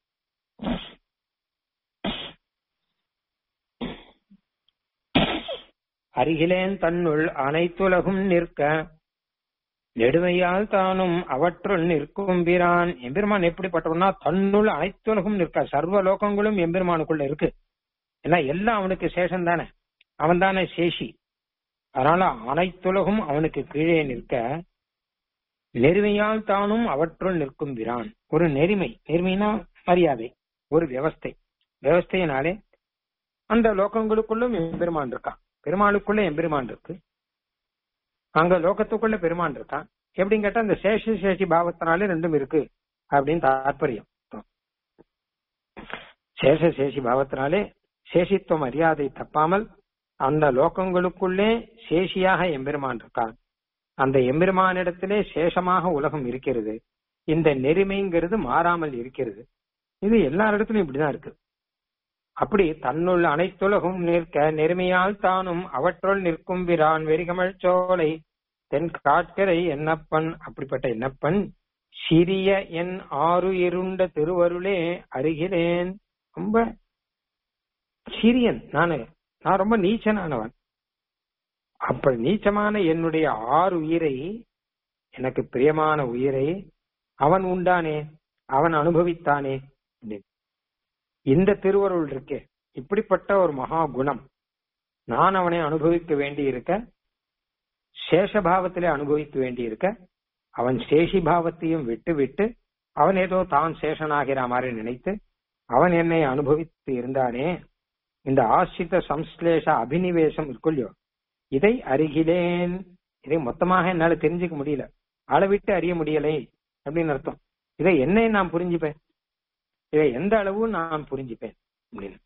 அருகிலேன் தன்னுள் அனைத்துலகும் நிற்க நெடுமையால் தானும் அவற்றுள் நிற்கும் பிரான் எம்பெருமான் எப்படிப்பட்டவனா தன்னுள் அனைத்துலகும் நிற்க சர்வ லோகங்களும் எம்பெருமானுக்குள்ள இருக்கு ஏன்னா எல்லாம் அவனுக்கு சேஷம் தானே அவன் தானே சேஷி அதனால அனைத்துலகும் அவனுக்கு கீழே நிற்க நெருமையால் தானும் அவற்றுள் நிற்கும் பிரான் ஒரு நெறிமை நெருமைனா மரியாதை ஒரு விவஸ்தை விவஸ்தையினாலே அந்த லோகங்களுக்குள்ளும் எம்பெருமான் இருக்கான் பெருமாளுக்குள்ள எம்பெருமான் இருக்கு அங்க லோகத்துக்குள்ள பெருமான் இருக்கான் எப்படின்னு கேட்டா அந்த சேஷ சேஷி பாவத்தினாலே ரெண்டும் இருக்கு அப்படின்னு தாற்பயம் சேஷ சேஷி பாவத்தினாலே சேஷித்துவ மரியாதை தப்பாமல் அந்த லோகங்களுக்குள்ளே சேஷியாக எம்பெருமான் இருக்கான் அந்த எம்பெருமானிடத்திலே சேஷமாக உலகம் இருக்கிறது இந்த நெருமைங்கிறது மாறாமல் இருக்கிறது இது எல்லா இடத்துலயும் இப்படிதான் இருக்கு அப்படி தன்னுள் அனைத்துலகும் நிற்க நெருமையால் தானும் அவற்றுள் நிற்கும் விரான் வெறிகமள் சோலை தென் காட்கரை என்னப்பன் அப்படிப்பட்ட என்னப்பன் சிறிய என் ஆறு இருண்ட திருவருளே அருகிறேன் ரொம்ப சிறியன் நானு நான் ரொம்ப நீச்சனானவன் அப்படி நீச்சமான என்னுடைய ஆறு உயிரை எனக்கு பிரியமான உயிரை அவன் உண்டானே அவன் அனுபவித்தானே இந்த திருவருள் இருக்கே இப்படிப்பட்ட ஒரு மகா குணம் நான் அவனை அனுபவிக்க வேண்டி இருக்க சேஷபாவத்திலே அனுபவிக்க வேண்டி இருக்க அவன் சேஷி பாவத்தையும் விட்டு விட்டு அவன் ஏதோ தான் சேஷனாகிற மாதிரி நினைத்து அவன் என்னை அனுபவித்து இருந்தானே இந்த ஆசிரித சம்ஸ்லேஷ அபினிவேசம் இருக்குல்லையோ இதை அறிகிலேன் இதை மொத்தமாக என்னால தெரிஞ்சுக்க முடியல அளவிட்டு அறிய முடியலை அப்படின்னு அர்த்தம் இதை என்னை நான் புரிஞ்சுப்பேன் இதை எந்த அளவு நான் புரிஞ்சுப்பேன் அப்படின்னு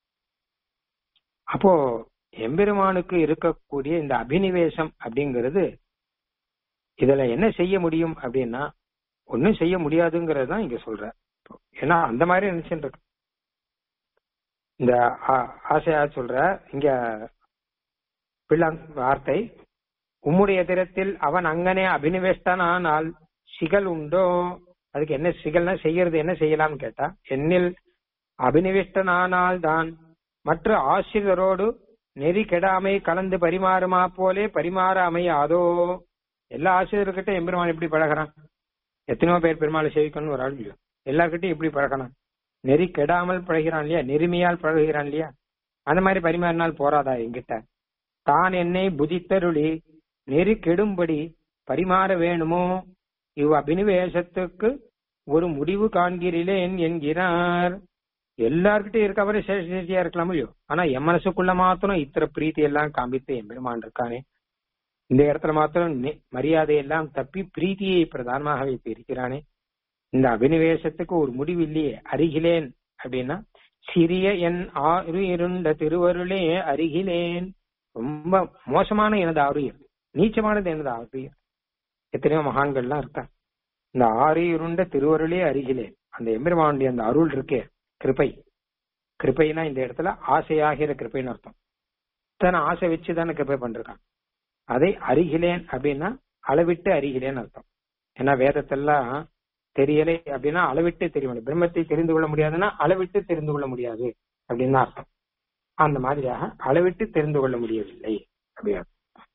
அப்போ எம்பெருமானுக்கு இருக்கக்கூடிய இந்த அபினிவேசம் அப்படிங்கிறது இதுல என்ன செய்ய முடியும் அப்படின்னா ஒன்னும் செய்ய முடியாதுங்கிறது தான் இங்க சொல்ற ஏன்னா அந்த மாதிரி நினைச்சுட்டு இருக்கு இந்த ஆசையா சொல்ற இங்க பிள்ளாங் வார்த்தை உம்முடைய திறத்தில் அவன் அங்கனே அபினிவேஷ்டனானால் சிகல் உண்டோ அதுக்கு என்ன சிகல்னா செய்யறது என்ன செய்யலாம்னு கேட்டா என்னில் அபினிவிஷ்டனானால் தான் மற்ற ஆசிரியரோடு நெறி கெடாமை கலந்து பரிமாறுமா போலே பரிமாற அமையாதோ எல்லா ஆசிரியர்கிட்ட எம்பெருமான் எப்படி பழகிறான் எத்தனையோ பேர் பெருமாளை சேவிக்கணும்னு ஒரு ஆள் இல்லையோ எல்லார்கிட்டையும் எப்படி பழகணும் நெறி கெடாமல் பழகிறான் இல்லையா நெருமையால் பழகுகிறான் இல்லையா அந்த மாதிரி பரிமாறினால் போறாதா என்கிட்ட தான் என்னை புதித்தருளி நெறி கெடும்படி பரிமாற வேணுமோ இவ் அபினிவேசத்துக்கு ஒரு முடிவு காண்கிறேன் என்கிறார் எல்லார்கிட்டயும் இருக்கவரை சேஷியா இருக்கலாம் இல்லையோ ஆனா என் மனசுக்குள்ள மாத்திரம் இத்தனை பிரீத்தி எல்லாம் காமித்து என் பெருமான் இருக்கானே இந்த இடத்துல மாத்திரம் மரியாதை எல்லாம் தப்பி பிரீத்தியை பிரதானமாக வைத்து இருக்கிறானே இந்த அபினிவேசத்துக்கு ஒரு முடிவு இல்லையே அருகிலேன் அப்படின்னா சிறிய என் ஆறு இருண்ட திருவருளே அருகிலேன் ரொம்ப மோசமான எனது ஆறுயிர் நீச்சமானது எனது ஆறுயிர் எத்தனையோ மகான்கள்லாம் இருக்கா இந்த ஆறு இருண்ட திருவருளே அருகிலே அந்த எம்பெருமானுடைய அந்த அருள் இருக்கே கிருப்பை கிருப்பைனா இந்த இடத்துல ஆசையாகிற கிருப்பைன்னு அர்த்தம் தானே ஆசை வச்சு தானே கிருப்பை பண்றான் அதை அருகிலேன் அப்படின்னா அளவிட்டு அருகிலேன்னு அர்த்தம் ஏன்னா வேதத்தெல்லாம் தெரியலை அப்படின்னா அளவிட்டு தெரிய முடியும் பிரம்மத்தை தெரிந்து கொள்ள முடியாதுன்னா அளவிட்டு தெரிந்து கொள்ள முடியாது அப்படின்னு அர்த்தம் அந்த மாதிரியாக அளவிட்டு தெரிந்து கொள்ள முடியவில்லை அப்படியா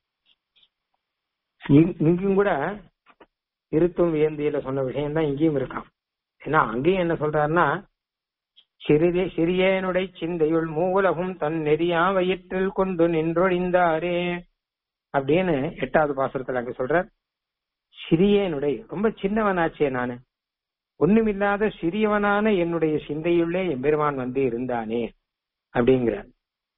இங்கும் கூட இருத்தும் வியந்தியில சொன்ன விஷயம் தான் இங்கேயும் இருக்கான் ஏன்னா அங்கேயும் என்ன சொல்றாருன்னா சிறிதே சிறியனுடைய சிந்தையுள் மூவுலகும் தன் நெறியா வயிற்றில் கொண்டு நின்றொழிந்தாரே அப்படின்னு எட்டாவது பாசுரத்துல அங்க சொல்றார் சிறியனுடைய ரொம்ப சின்னவனாச்சே நானு ஒண்ணுமில்லாத சிறியவனான என்னுடைய சிந்தையுள்ளே எம்பெருமான் வந்து இருந்தானே அப்படிங்கிறார்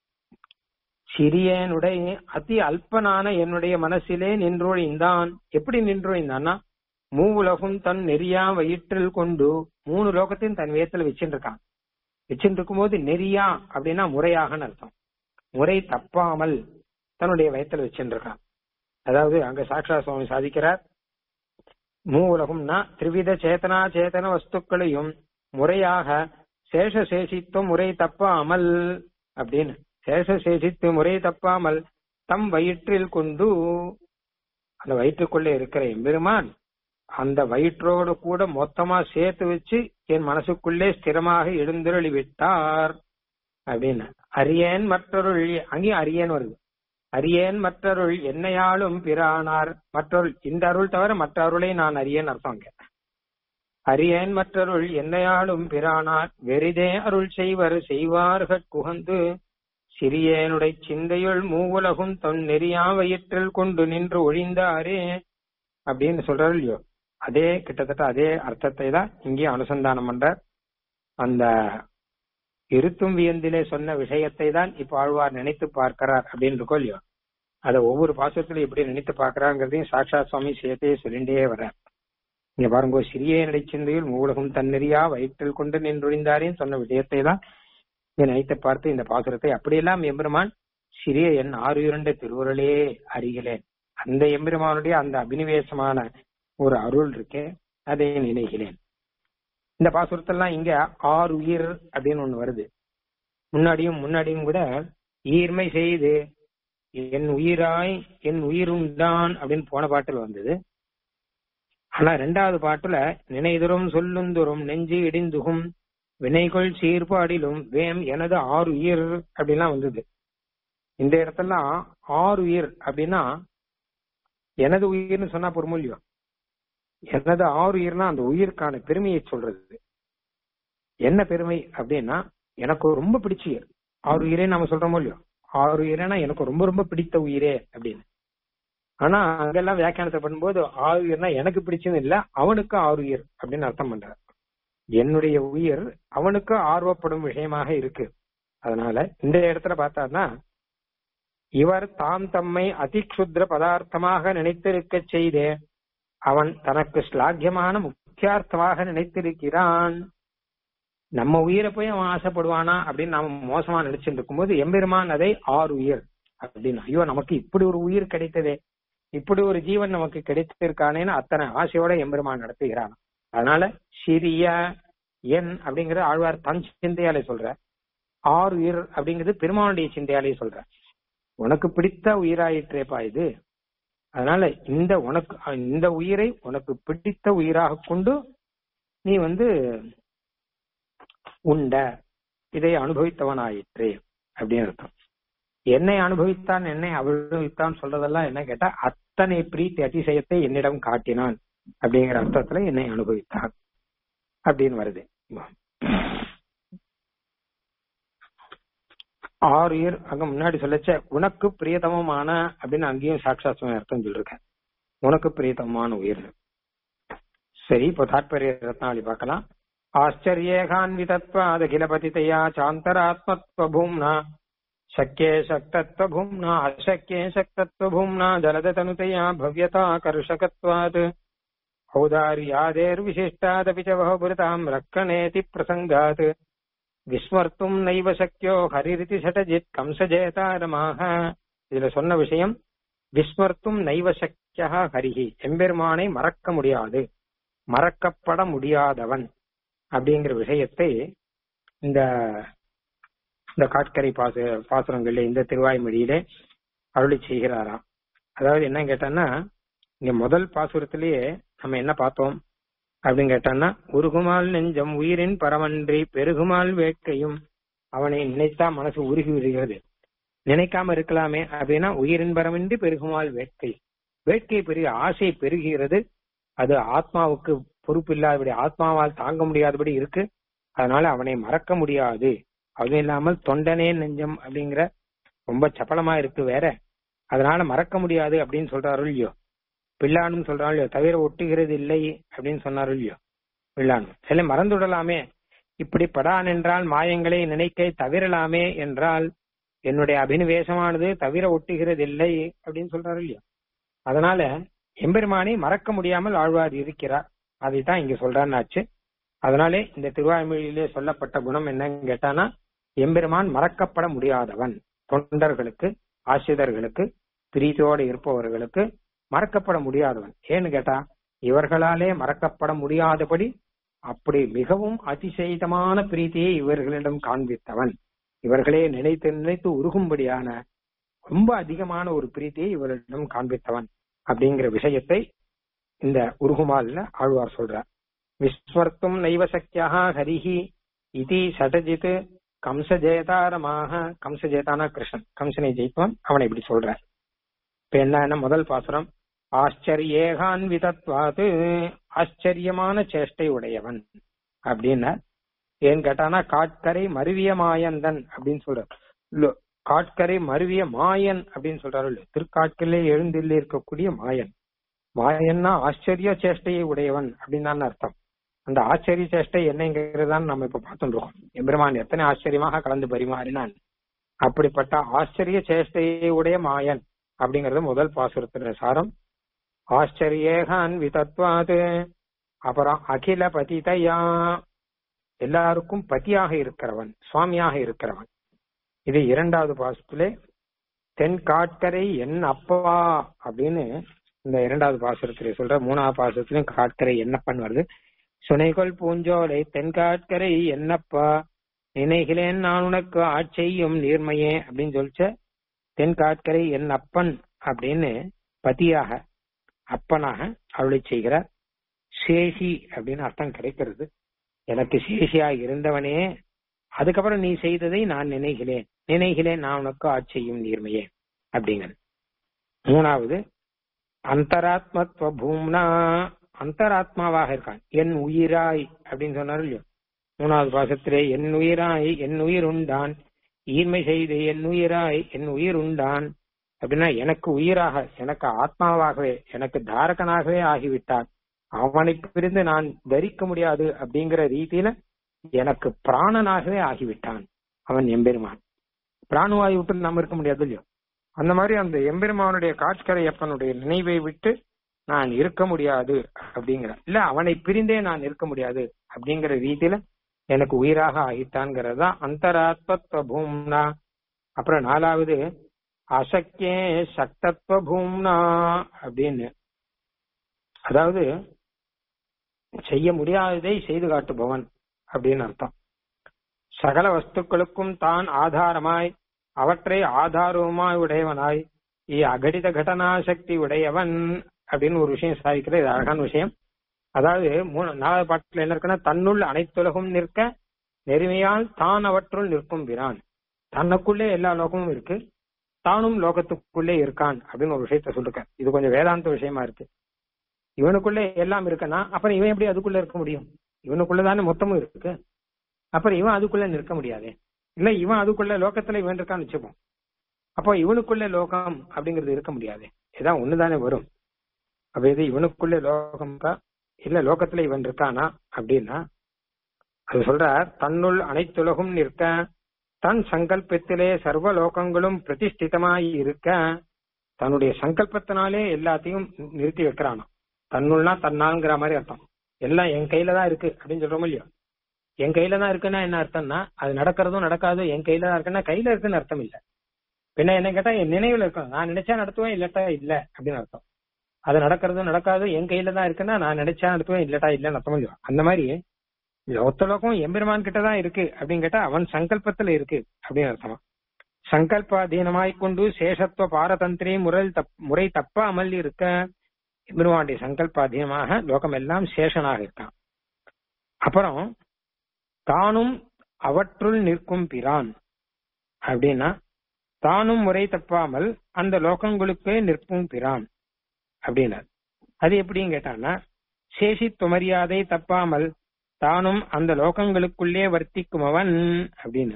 சிறியனுடைய அதி அல்பனான என்னுடைய மனசிலே நின்றொழிந்தான் எப்படி நின்றொழிந்தான்னா மூவுலகும் தன் நெறியா வயிற்றில் கொண்டு மூணு லோகத்தையும் தன் வேத்துல வச்சுட்டு இருக்கான் வச்சுட்டு இருக்கும்போது நெறியா அப்படின்னா முறையாகன்னு அர்த்தம் முறை தப்பாமல் தன்னுடைய வயத்துல வச்சுட்டு இருக்கான் அதாவது அங்க சாட்சா சுவாமி சாதிக்கிறார் மூ உலகம்னா திரிவித சேத்தனா சேத்தன வஸ்துக்களையும் முறையாக சேஷ சேஷித்துவம் முறை தப்பாமல் அப்படின்னு சேஷ சேஷித்துவ முறை தப்பாமல் தம் வயிற்றில் கொண்டு அந்த வயிற்றுக்குள்ளே இருக்கிற எம்பெருமான் அந்த வயிற்றோடு கூட மொத்தமா சேர்த்து வச்சு என் மனசுக்குள்ளே ஸ்திரமாக எழுந்தருளி விட்டார் அப்படின்னு அரியேன் மற்றொருள் அங்கேயும் அரியேன் வருது அரியேன் மற்றருள் என்னையாளும் பிரானார் மற்றொருள் இந்த அருள் தவிர மற்ற அருளை நான் அறியேன் அர்த்தம் அங்க அரியேன் மற்றருள் என்னையாளும் பிரானார் வெறிதே அருள் செய்வர் செய்வார்கள் குகந்து சிறியேனுடைய சிந்தையுள் மூவுலகும் தொன் நெறியா வயிற்றில் கொண்டு நின்று ஒழிந்தாரே அப்படின்னு சொல்றாரு இல்லையோ அதே கிட்டத்தட்ட அதே அர்த்தத்தை தான் இங்கேயும் அனுசந்தானம் பண்றார் அந்த இருத்தும் வியந்திலே சொன்ன விஷயத்தை தான் இப்ப ஆழ்வார் நினைத்து பார்க்கிறார் அப்படின்னு இருக்கோ இல்லையோ அதை ஒவ்வொரு பாசத்திலும் எப்படி நினைத்து பார்க்கிறாங்கிறதையும் சாட்சாத் சுவாமி சேர்த்தே சொல்லிண்டே வர்றார் இங்க பாருங்க சிறிய நடைச்சிந்தையில் மூலகம் தன்னெறியா வயிற்றில் கொண்டு நின்றொழிந்தாரேன்னு சொன்ன விஷயத்தை தான் இங்க நினைத்து பார்த்து இந்த பாசுரத்தை அப்படியெல்லாம் எம்பெருமான் சிறிய என் ஆறு இரண்டு திருவுருளே அறிகிறேன் அந்த எம்பெருமானுடைய அந்த அபினிவேசமான ஒரு அருள் இருக்கே அதை நினைக்கிறேன் இந்த பாசுரத்தெல்லாம் இங்க ஆறு உயிர் அப்படின்னு ஒண்ணு வருது முன்னாடியும் முன்னாடியும் கூட ஈர்மை செய்து என் உயிராய் என் உயிருண்டான் அப்படின்னு போன பாட்டில் வந்தது ஆனா ரெண்டாவது பாட்டுல நினைதுறும் சொல்லுந்துறும் நெஞ்சு இடிந்துகும் வினைகொள் சீர்பாடிலும் வேம் எனது ஆறு உயிர் அப்படின்லாம் வந்தது இந்த இடத்துலாம் ஆறு உயிர் அப்படின்னா எனது உயிர்னு சொன்னா பொறுமொழியோ எனது ஆறு உயிர்னா அந்த உயிருக்கான பெருமையை சொல்றது என்ன பெருமை அப்படின்னா எனக்கு ரொம்ப பிடிச்ச உயிர் ஆறு உயிரே நாம சொல்றோமோ இல்லையோ ஆறு உயிரேனா எனக்கு ரொம்ப ரொம்ப பிடித்த உயிரே அப்படின்னு ஆனா அங்கெல்லாம் வியாக்கியானத்தை பண்ணும்போது ஆறு உயிர்னா எனக்கு பிடிச்சது இல்ல அவனுக்கு ஆறு உயிர் அப்படின்னு அர்த்தம் பண்றார் என்னுடைய உயிர் அவனுக்கு ஆர்வப்படும் விஷயமாக இருக்கு அதனால இந்த இடத்துல பார்த்தாருன்னா இவர் தாம் தம்மை அதிக்ஷுத்ர பதார்த்தமாக நினைத்திருக்க செய்தே அவன் தனக்கு ஸ்லாக்கியமான முக்கியார்த்தமாக நினைத்திருக்கிறான் நம்ம உயிரை போய் அவன் ஆசைப்படுவானா அப்படின்னு நாம மோசமா நினைச்சிட்டு இருக்கும்போது எம்பெருமான் அதை ஆறு உயிர் அப்படின்னு ஐயோ நமக்கு இப்படி ஒரு உயிர் கிடைத்ததே இப்படி ஒரு ஜீவன் நமக்கு கிடைத்திருக்கானேன்னு அத்தனை ஆசையோட எம்பெருமான் நடத்துகிறான் அதனால சிறிய என் அப்படிங்கறது ஆழ்வார் தன் சிந்தையாலே சொல்ற ஆறு உயிர் அப்படிங்கிறது பெருமானுடைய சிந்தையாலே சொல்ற உனக்கு பிடித்த உயிராயிற்றேப்பா இது அதனால இந்த உனக்கு இந்த உயிரை உனக்கு பிடித்த உயிராக கொண்டு நீ வந்து உண்ட இதை அனுபவித்தவனாயிற்று அப்படின்னு அர்த்தம் என்னை அனுபவித்தான் என்னை அனுபவித்தான் சொல்றதெல்லாம் என்ன கேட்டா அத்தனை பிரீத்தி அதிசயத்தை என்னிடம் காட்டினான் அப்படிங்கிற அர்த்தத்துல என்னை அனுபவித்தான் அப்படின்னு வருது ஆறு இயர் அங்க முன்னாடி சொல்லச்ச உனக்கு பிரியதமமான அப்படின்னு அங்கேயும் சாட்சாத்ம அர்த்தம் சொல்லிருக்கேன் உனக்கு பிரியதமமான உயிர் சரி இப்போ தாற்பரிய ரத்னாவளி பார்க்கலாம் ஆச்சரியேகான்விதத்வாதகிலபதிதையா சாந்தராத்மத்வபூம்னா शक्ये शक्तत्वभुम्ना अशक्ये शक्तत्वभुम्ना जलदतनुतया भव्यताकर्षकत्वात् औदार्यादेर्विशिष्टादपि च बहुभृताम् रक्षणेति प्रसङ्गात् விஸ்மர்த்தும் நைவ சக்கியோ ஹரிரிதி சட்டஜித் கம்சஜேதாரமாக இதுல சொன்ன விஷயம் விஸ்மர்த்தும் நைவ சக்கியா ஹரிஹி எம்பெருமானை மறக்க முடியாது மறக்கப்பட முடியாதவன் அப்படிங்கிற விஷயத்தை இந்த இந்த காட்கரை பாச பாசுரங்கள்ல இந்த திருவாய்மொழியிலே அருளி செய்கிறாராம் அதாவது என்ன கேட்டான்னா இங்க முதல் பாசுரத்திலேயே நம்ம என்ன பார்த்தோம் அப்படின்னு கேட்டான்னா உருகுமால் நெஞ்சம் உயிரின் பரமன்றி பெருகுமால் வேட்கையும் அவனை நினைத்தா மனசு உருகி விடுகிறது நினைக்காம இருக்கலாமே அப்படின்னா உயிரின் பரமின்றி பெருகுமால் வேட்கை வேட்கை பெரிய ஆசை பெருகிறது அது ஆத்மாவுக்கு பொறுப்பு இல்லாதபடி ஆத்மாவால் தாங்க முடியாதபடி இருக்கு அதனால அவனை மறக்க முடியாது அதுவும் இல்லாமல் தொண்டனே நெஞ்சம் அப்படிங்கிற ரொம்ப சப்பலமா இருக்கு வேற அதனால மறக்க முடியாது அப்படின்னு சொல்றாரு இல்லையோ பிள்ளானும் சொல்றாரு இல்லையோ தவிர ஒட்டுகிறது இல்லை அப்படின்னு சொன்னாரு இல்லையோ பிள்ளானும் சில மறந்துவிடலாமே இப்படி படான் என்றால் மாயங்களை நினைக்க தவிரலாமே என்றால் என்னுடைய அபினிவேசமானது தவிர ஒட்டுகிறது இல்லை அப்படின்னு சொல்றாரு இல்லையோ அதனால எம்பெருமானை மறக்க முடியாமல் ஆழ்வார் இருக்கிறார் அதைத்தான் இங்க சொல்றான்னாச்சு அதனாலே இந்த திருவாய்மொழியிலே சொல்லப்பட்ட குணம் என்னன்னு கேட்டானா எம்பெருமான் மறக்கப்பட முடியாதவன் தொண்டர்களுக்கு ஆசிரியர்களுக்கு பிரீத்தியோடு இருப்பவர்களுக்கு மறக்கப்பட முடியாதவன் ஏன்னு கேட்டா இவர்களாலே மறக்கப்பட முடியாதபடி அப்படி மிகவும் அதிசயிதமான பிரீத்தியை இவர்களிடம் காண்பித்தவன் இவர்களே நினைத்து நினைத்து உருகும்படியான ரொம்ப அதிகமான ஒரு பிரீத்தியை இவர்களிடம் காண்பித்தவன் அப்படிங்கிற விஷயத்தை இந்த உருகுமால்ல ஆழ்வார் சொல்றார் விஸ்வர்த்தும் நைவ சக்கியா ஹரிஹி இதி சடஜித் கம்ச ஜெயதாரமாக கம்ச ஜெயதானா கிருஷ்ணன் கம்சனை ஜெயித்தவன் அவனை இப்படி சொல்றார் இப்ப என்ன முதல் பாசுரம் ஆச்சரியேகான் விதத்வாது ஆச்சரியமான சேஷ்டை உடையவன் அப்படின்னா ஏன் கேட்டானா காட்கரை மருவிய மாயந்தன் அப்படின்னு சொல்றார் இல்ல காட்கரை மருவிய மாயன் அப்படின்னு சொல்றாரு இல்ல திருக்காட்களிலே எழுந்தில் இருக்கக்கூடிய மாயன் மாயன்னா ஆச்சரிய சேஷ்டையை உடையவன் அப்படின்னு தான் அர்த்தம் அந்த ஆச்சரிய சேஷ்டை என்னங்கிறதான் நம்ம இப்ப பார்த்துட்டு இருக்கோம் எம்பெருமான் எத்தனை ஆச்சரியமாக கலந்து பரிமாறினான் அப்படிப்பட்ட ஆச்சரிய சேஷ்டையை உடைய மாயன் அப்படிங்கறது முதல் பாசுரத்துல சாரம் ஆச்சரியேகான் விதத்வாது அப்புறம் அகில பதிதையா எல்லாருக்கும் பதியாக இருக்கிறவன் சுவாமியாக இருக்கிறவன் இது இரண்டாவது பாசத்திலே தென் காட்கரை என் அப்பா அப்படின்னு இந்த இரண்டாவது பாசுரத்திலே சொல்ற மூணாவது பாசுரத்திலும் காட்கரை என்னப்பன் வருது சுனைகொள் பூஞ்சோலை தென்காட்கரை என்னப்பா நினைகிறேன் நான் உனக்கு ஆட்செய்யும் நீர்மையே அப்படின்னு சொல்லிச்ச தென்காட்கரை என் அப்பன் அப்படின்னு பதியாக அப்பனாக அருளை செய்கிறார் சேஷி அப்படின்னு அர்த்தம் கிடைக்கிறது எனக்கு சேஷியா இருந்தவனே அதுக்கப்புறம் நீ செய்ததை நான் நினைகிறேன் நினைகிறேன் நான் உனக்கு ஆட்சியும் நீர்மையே அப்படிங்கிறது மூணாவது அந்தராத்மத்துவ பூம்னா அந்தராத்மாவாக இருக்கான் என் உயிராய் அப்படின்னு சொன்னார் இல்லையோ மூணாவது பாசத்திலே என் உயிராய் என் உயிர் உண்டான் ஈர்மை செய்து என் உயிராய் என் உயிர் உண்டான் அப்படின்னா எனக்கு உயிராக எனக்கு ஆத்மாவாகவே எனக்கு தாரகனாகவே ஆகிவிட்டான் அவனை பிரிந்து நான் தரிக்க முடியாது அப்படிங்கிற ரீதியில எனக்கு பிராணனாகவே ஆகிவிட்டான் அவன் எம்பெருமான் பிராணுவாய் விட்டு நம்ம இருக்க முடியாது இல்லையோ அந்த மாதிரி அந்த எம்பெருமானுடைய காட்கரையப்பனுடைய நினைவை விட்டு நான் இருக்க முடியாது அப்படிங்கிற இல்ல அவனை பிரிந்தே நான் இருக்க முடியாது அப்படிங்கிற ரீதியில எனக்கு உயிராக ஆகிட்டான்ங்கிறது தான் அந்தராத்மத்துவ பூம்னா அப்புறம் நாலாவது அசக்கியே சக்தத்துவ பூம்னா அப்படின்னு அதாவது செய்ய முடியாததை செய்து காட்டுபவன் அப்படின்னு அர்த்தம் சகல வஸ்துக்களுக்கும் தான் ஆதாரமாய் அவற்றை ஆதாரமாய் உடையவனாய் இ அகடித கடனா சக்தி உடையவன் அப்படின்னு ஒரு விஷயம் சாதிக்கிறது இது அழகான விஷயம் அதாவது மூணு நாலாவது பாட்டுல என்ன இருக்குன்னா தன்னுள் அனைத்துலகும் நிற்க நெருமையால் தான் அவற்றுள் நிற்கும் பிரான் தன்னுக்குள்ளே எல்லா லோகமும் இருக்கு தானும் லோகத்துக்குள்ளே இருக்கான் அப்படின்னு ஒரு விஷயத்த சொல்லிருக்க இது கொஞ்சம் வேதாந்த விஷயமா இருக்கு இவனுக்குள்ளே எல்லாம் இருக்குன்னா அப்புறம் இவன் எப்படி அதுக்குள்ள இருக்க முடியும் இவனுக்குள்ளதானே மொத்தமும் இருக்கு அப்புறம் இவன் அதுக்குள்ள நிற்க முடியாதே இல்ல இவன் அதுக்குள்ள லோகத்துல இவன் இருக்கான்னு வச்சுப்போம் அப்போ இவனுக்குள்ள லோகம் அப்படிங்கிறது இருக்க முடியாது இதான் ஒண்ணுதானே வரும் அப்ப இது இவனுக்குள்ள லோகம்க்கா இல்ல லோகத்துல இவன் இருக்கானா அப்படின்னா அது சொல்றார் தன்னுள் அனைத்துலகும் நிற்க தன் சங்கல்பத்திலே சர்வ லோகங்களும் பிரதிஷ்டிதமாய் இருக்க தன்னுடைய சங்கல்பத்தினாலே எல்லாத்தையும் நிறுத்தி வைக்கிறானா தன்னுள்னா தன்னாங்கிற மாதிரி அர்த்தம் எல்லாம் என் கையில தான் இருக்கு அப்படின்னு சொல்றோம் இல்லையோ என் கையில தான் இருக்குன்னா என்ன அர்த்தம்னா அது நடக்கிறதும் நடக்காதும் என் கையில தான் இருக்குன்னா கையில இருக்குன்னு அர்த்தம் இல்ல பின்ன என்ன கேட்டா என் நினைவுல இருக்கும் நான் நினைச்சா நடத்துவேன் இல்லட்டா இல்ல அப்படின்னு அர்த்தம் அது நடக்கிறதும் நடக்காது என் கையில தான் இருக்குன்னா நான் நினைச்சா நடத்துவேன் இல்லட்டா இல்லன்னு அர்த்தம் இல்லையோ அந்த மாதிரி ஒத்த லோகம் எம்பெருமான் கிட்ட தான் இருக்கு அப்படின்னு கேட்டா அவன் சங்கல்பத்துல இருக்கு அப்படின்னு அர்த்தமா சங்கல்பாதீனமாய் கொண்டு சேஷத்துவ பாரதந்திரே முறை தப் முறை தப்பாமல் இருக்க எம்பெருமானுடைய சங்கல்பாதீனமாக லோகம் எல்லாம் சேஷனாக இருக்கான் அப்புறம் தானும் அவற்றுள் நிற்கும் பிரான் அப்படின்னா தானும் முறை தப்பாமல் அந்த லோகங்களுக்கே நிற்கும் பிரான் அப்படின்னார் அது எப்படின்னு கேட்டான்னா சேஷித்துவ மரியாதை தப்பாமல் தானும் அந்த லோகங்களுக்குள்ளே வர்த்திக்கும் அவன் அப்படின்னு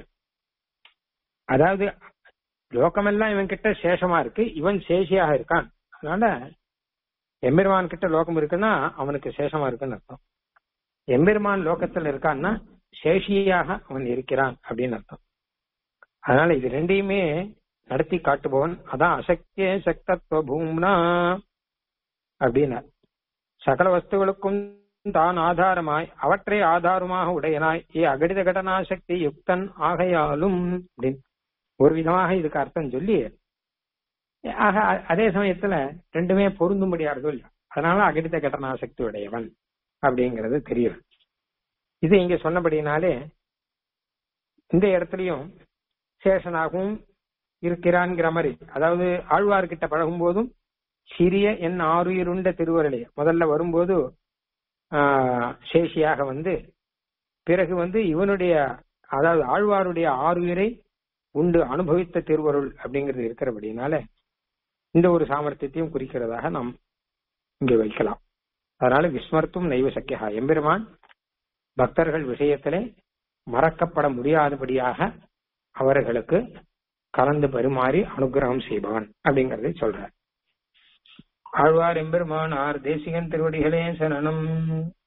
அதாவது லோகமெல்லாம் இவன் கிட்ட சேஷமா இருக்கு இவன் சேஷியாக இருக்கான் அதனால எம்பெருமான் கிட்ட லோகம் இருக்குன்னா அவனுக்கு சேஷமா இருக்குன்னு அர்த்தம் எம்பெருமான் லோகத்துல இருக்கான்னா சேஷியாக அவன் இருக்கிறான் அப்படின்னு அர்த்தம் அதனால இது ரெண்டையுமே நடத்தி காட்டுபவன் அதான் அசக்கிய சக்தத்துவ பூம்னா அப்படின்னா சகல வஸ்துகளுக்கும் தான் ஆதாரமாய் அவற்றை ஆதாரமாக உடையனாய் ஏ அகடித கடனா சக்தி யுக்தன் ஆகையாலும் அப்படின்னு ஒரு விதமாக இதுக்கு அர்த்தம் சொல்லி ஆக அதே சமயத்துல ரெண்டுமே பொருந்தும்படியார்கள் இல்ல அதனால அகடித கடனா சக்தி உடையவன் அப்படிங்கிறது தெரியும் இது இங்க சொன்னபடினாலே இந்த இடத்துலயும் சேஷனாகவும் இருக்கிறான்ங்கிற மாதிரி அதாவது ஆழ்வார்கிட்ட பழகும் போதும் சிறிய என் ஆறுயிருண்ட திருவருளை முதல்ல வரும்போது ஆஹ், சேஷியாக வந்து பிறகு வந்து இவனுடைய அதாவது ஆழ்வாருடைய ஆறுயிரை உண்டு அனுபவித்த திருவருள் அப்படிங்கிறது இருக்கிறபடினால இந்த ஒரு சாமர்த்தியத்தையும் குறிக்கிறதாக நாம் இங்கே வைக்கலாம் அதனால விஸ்மர்த்தும் நைவ சக்கியா எம்பெருமான் பக்தர்கள் விஷயத்திலே மறக்கப்பட முடியாதபடியாக அவர்களுக்கு கலந்து பரிமாறி அனுகிரகம் செய்பவன் அப்படிங்கறதை சொல்றார் ஆழ்வார் எம்பெருமான் ஆர் தேசிகன் திருவடிகளே சரணம்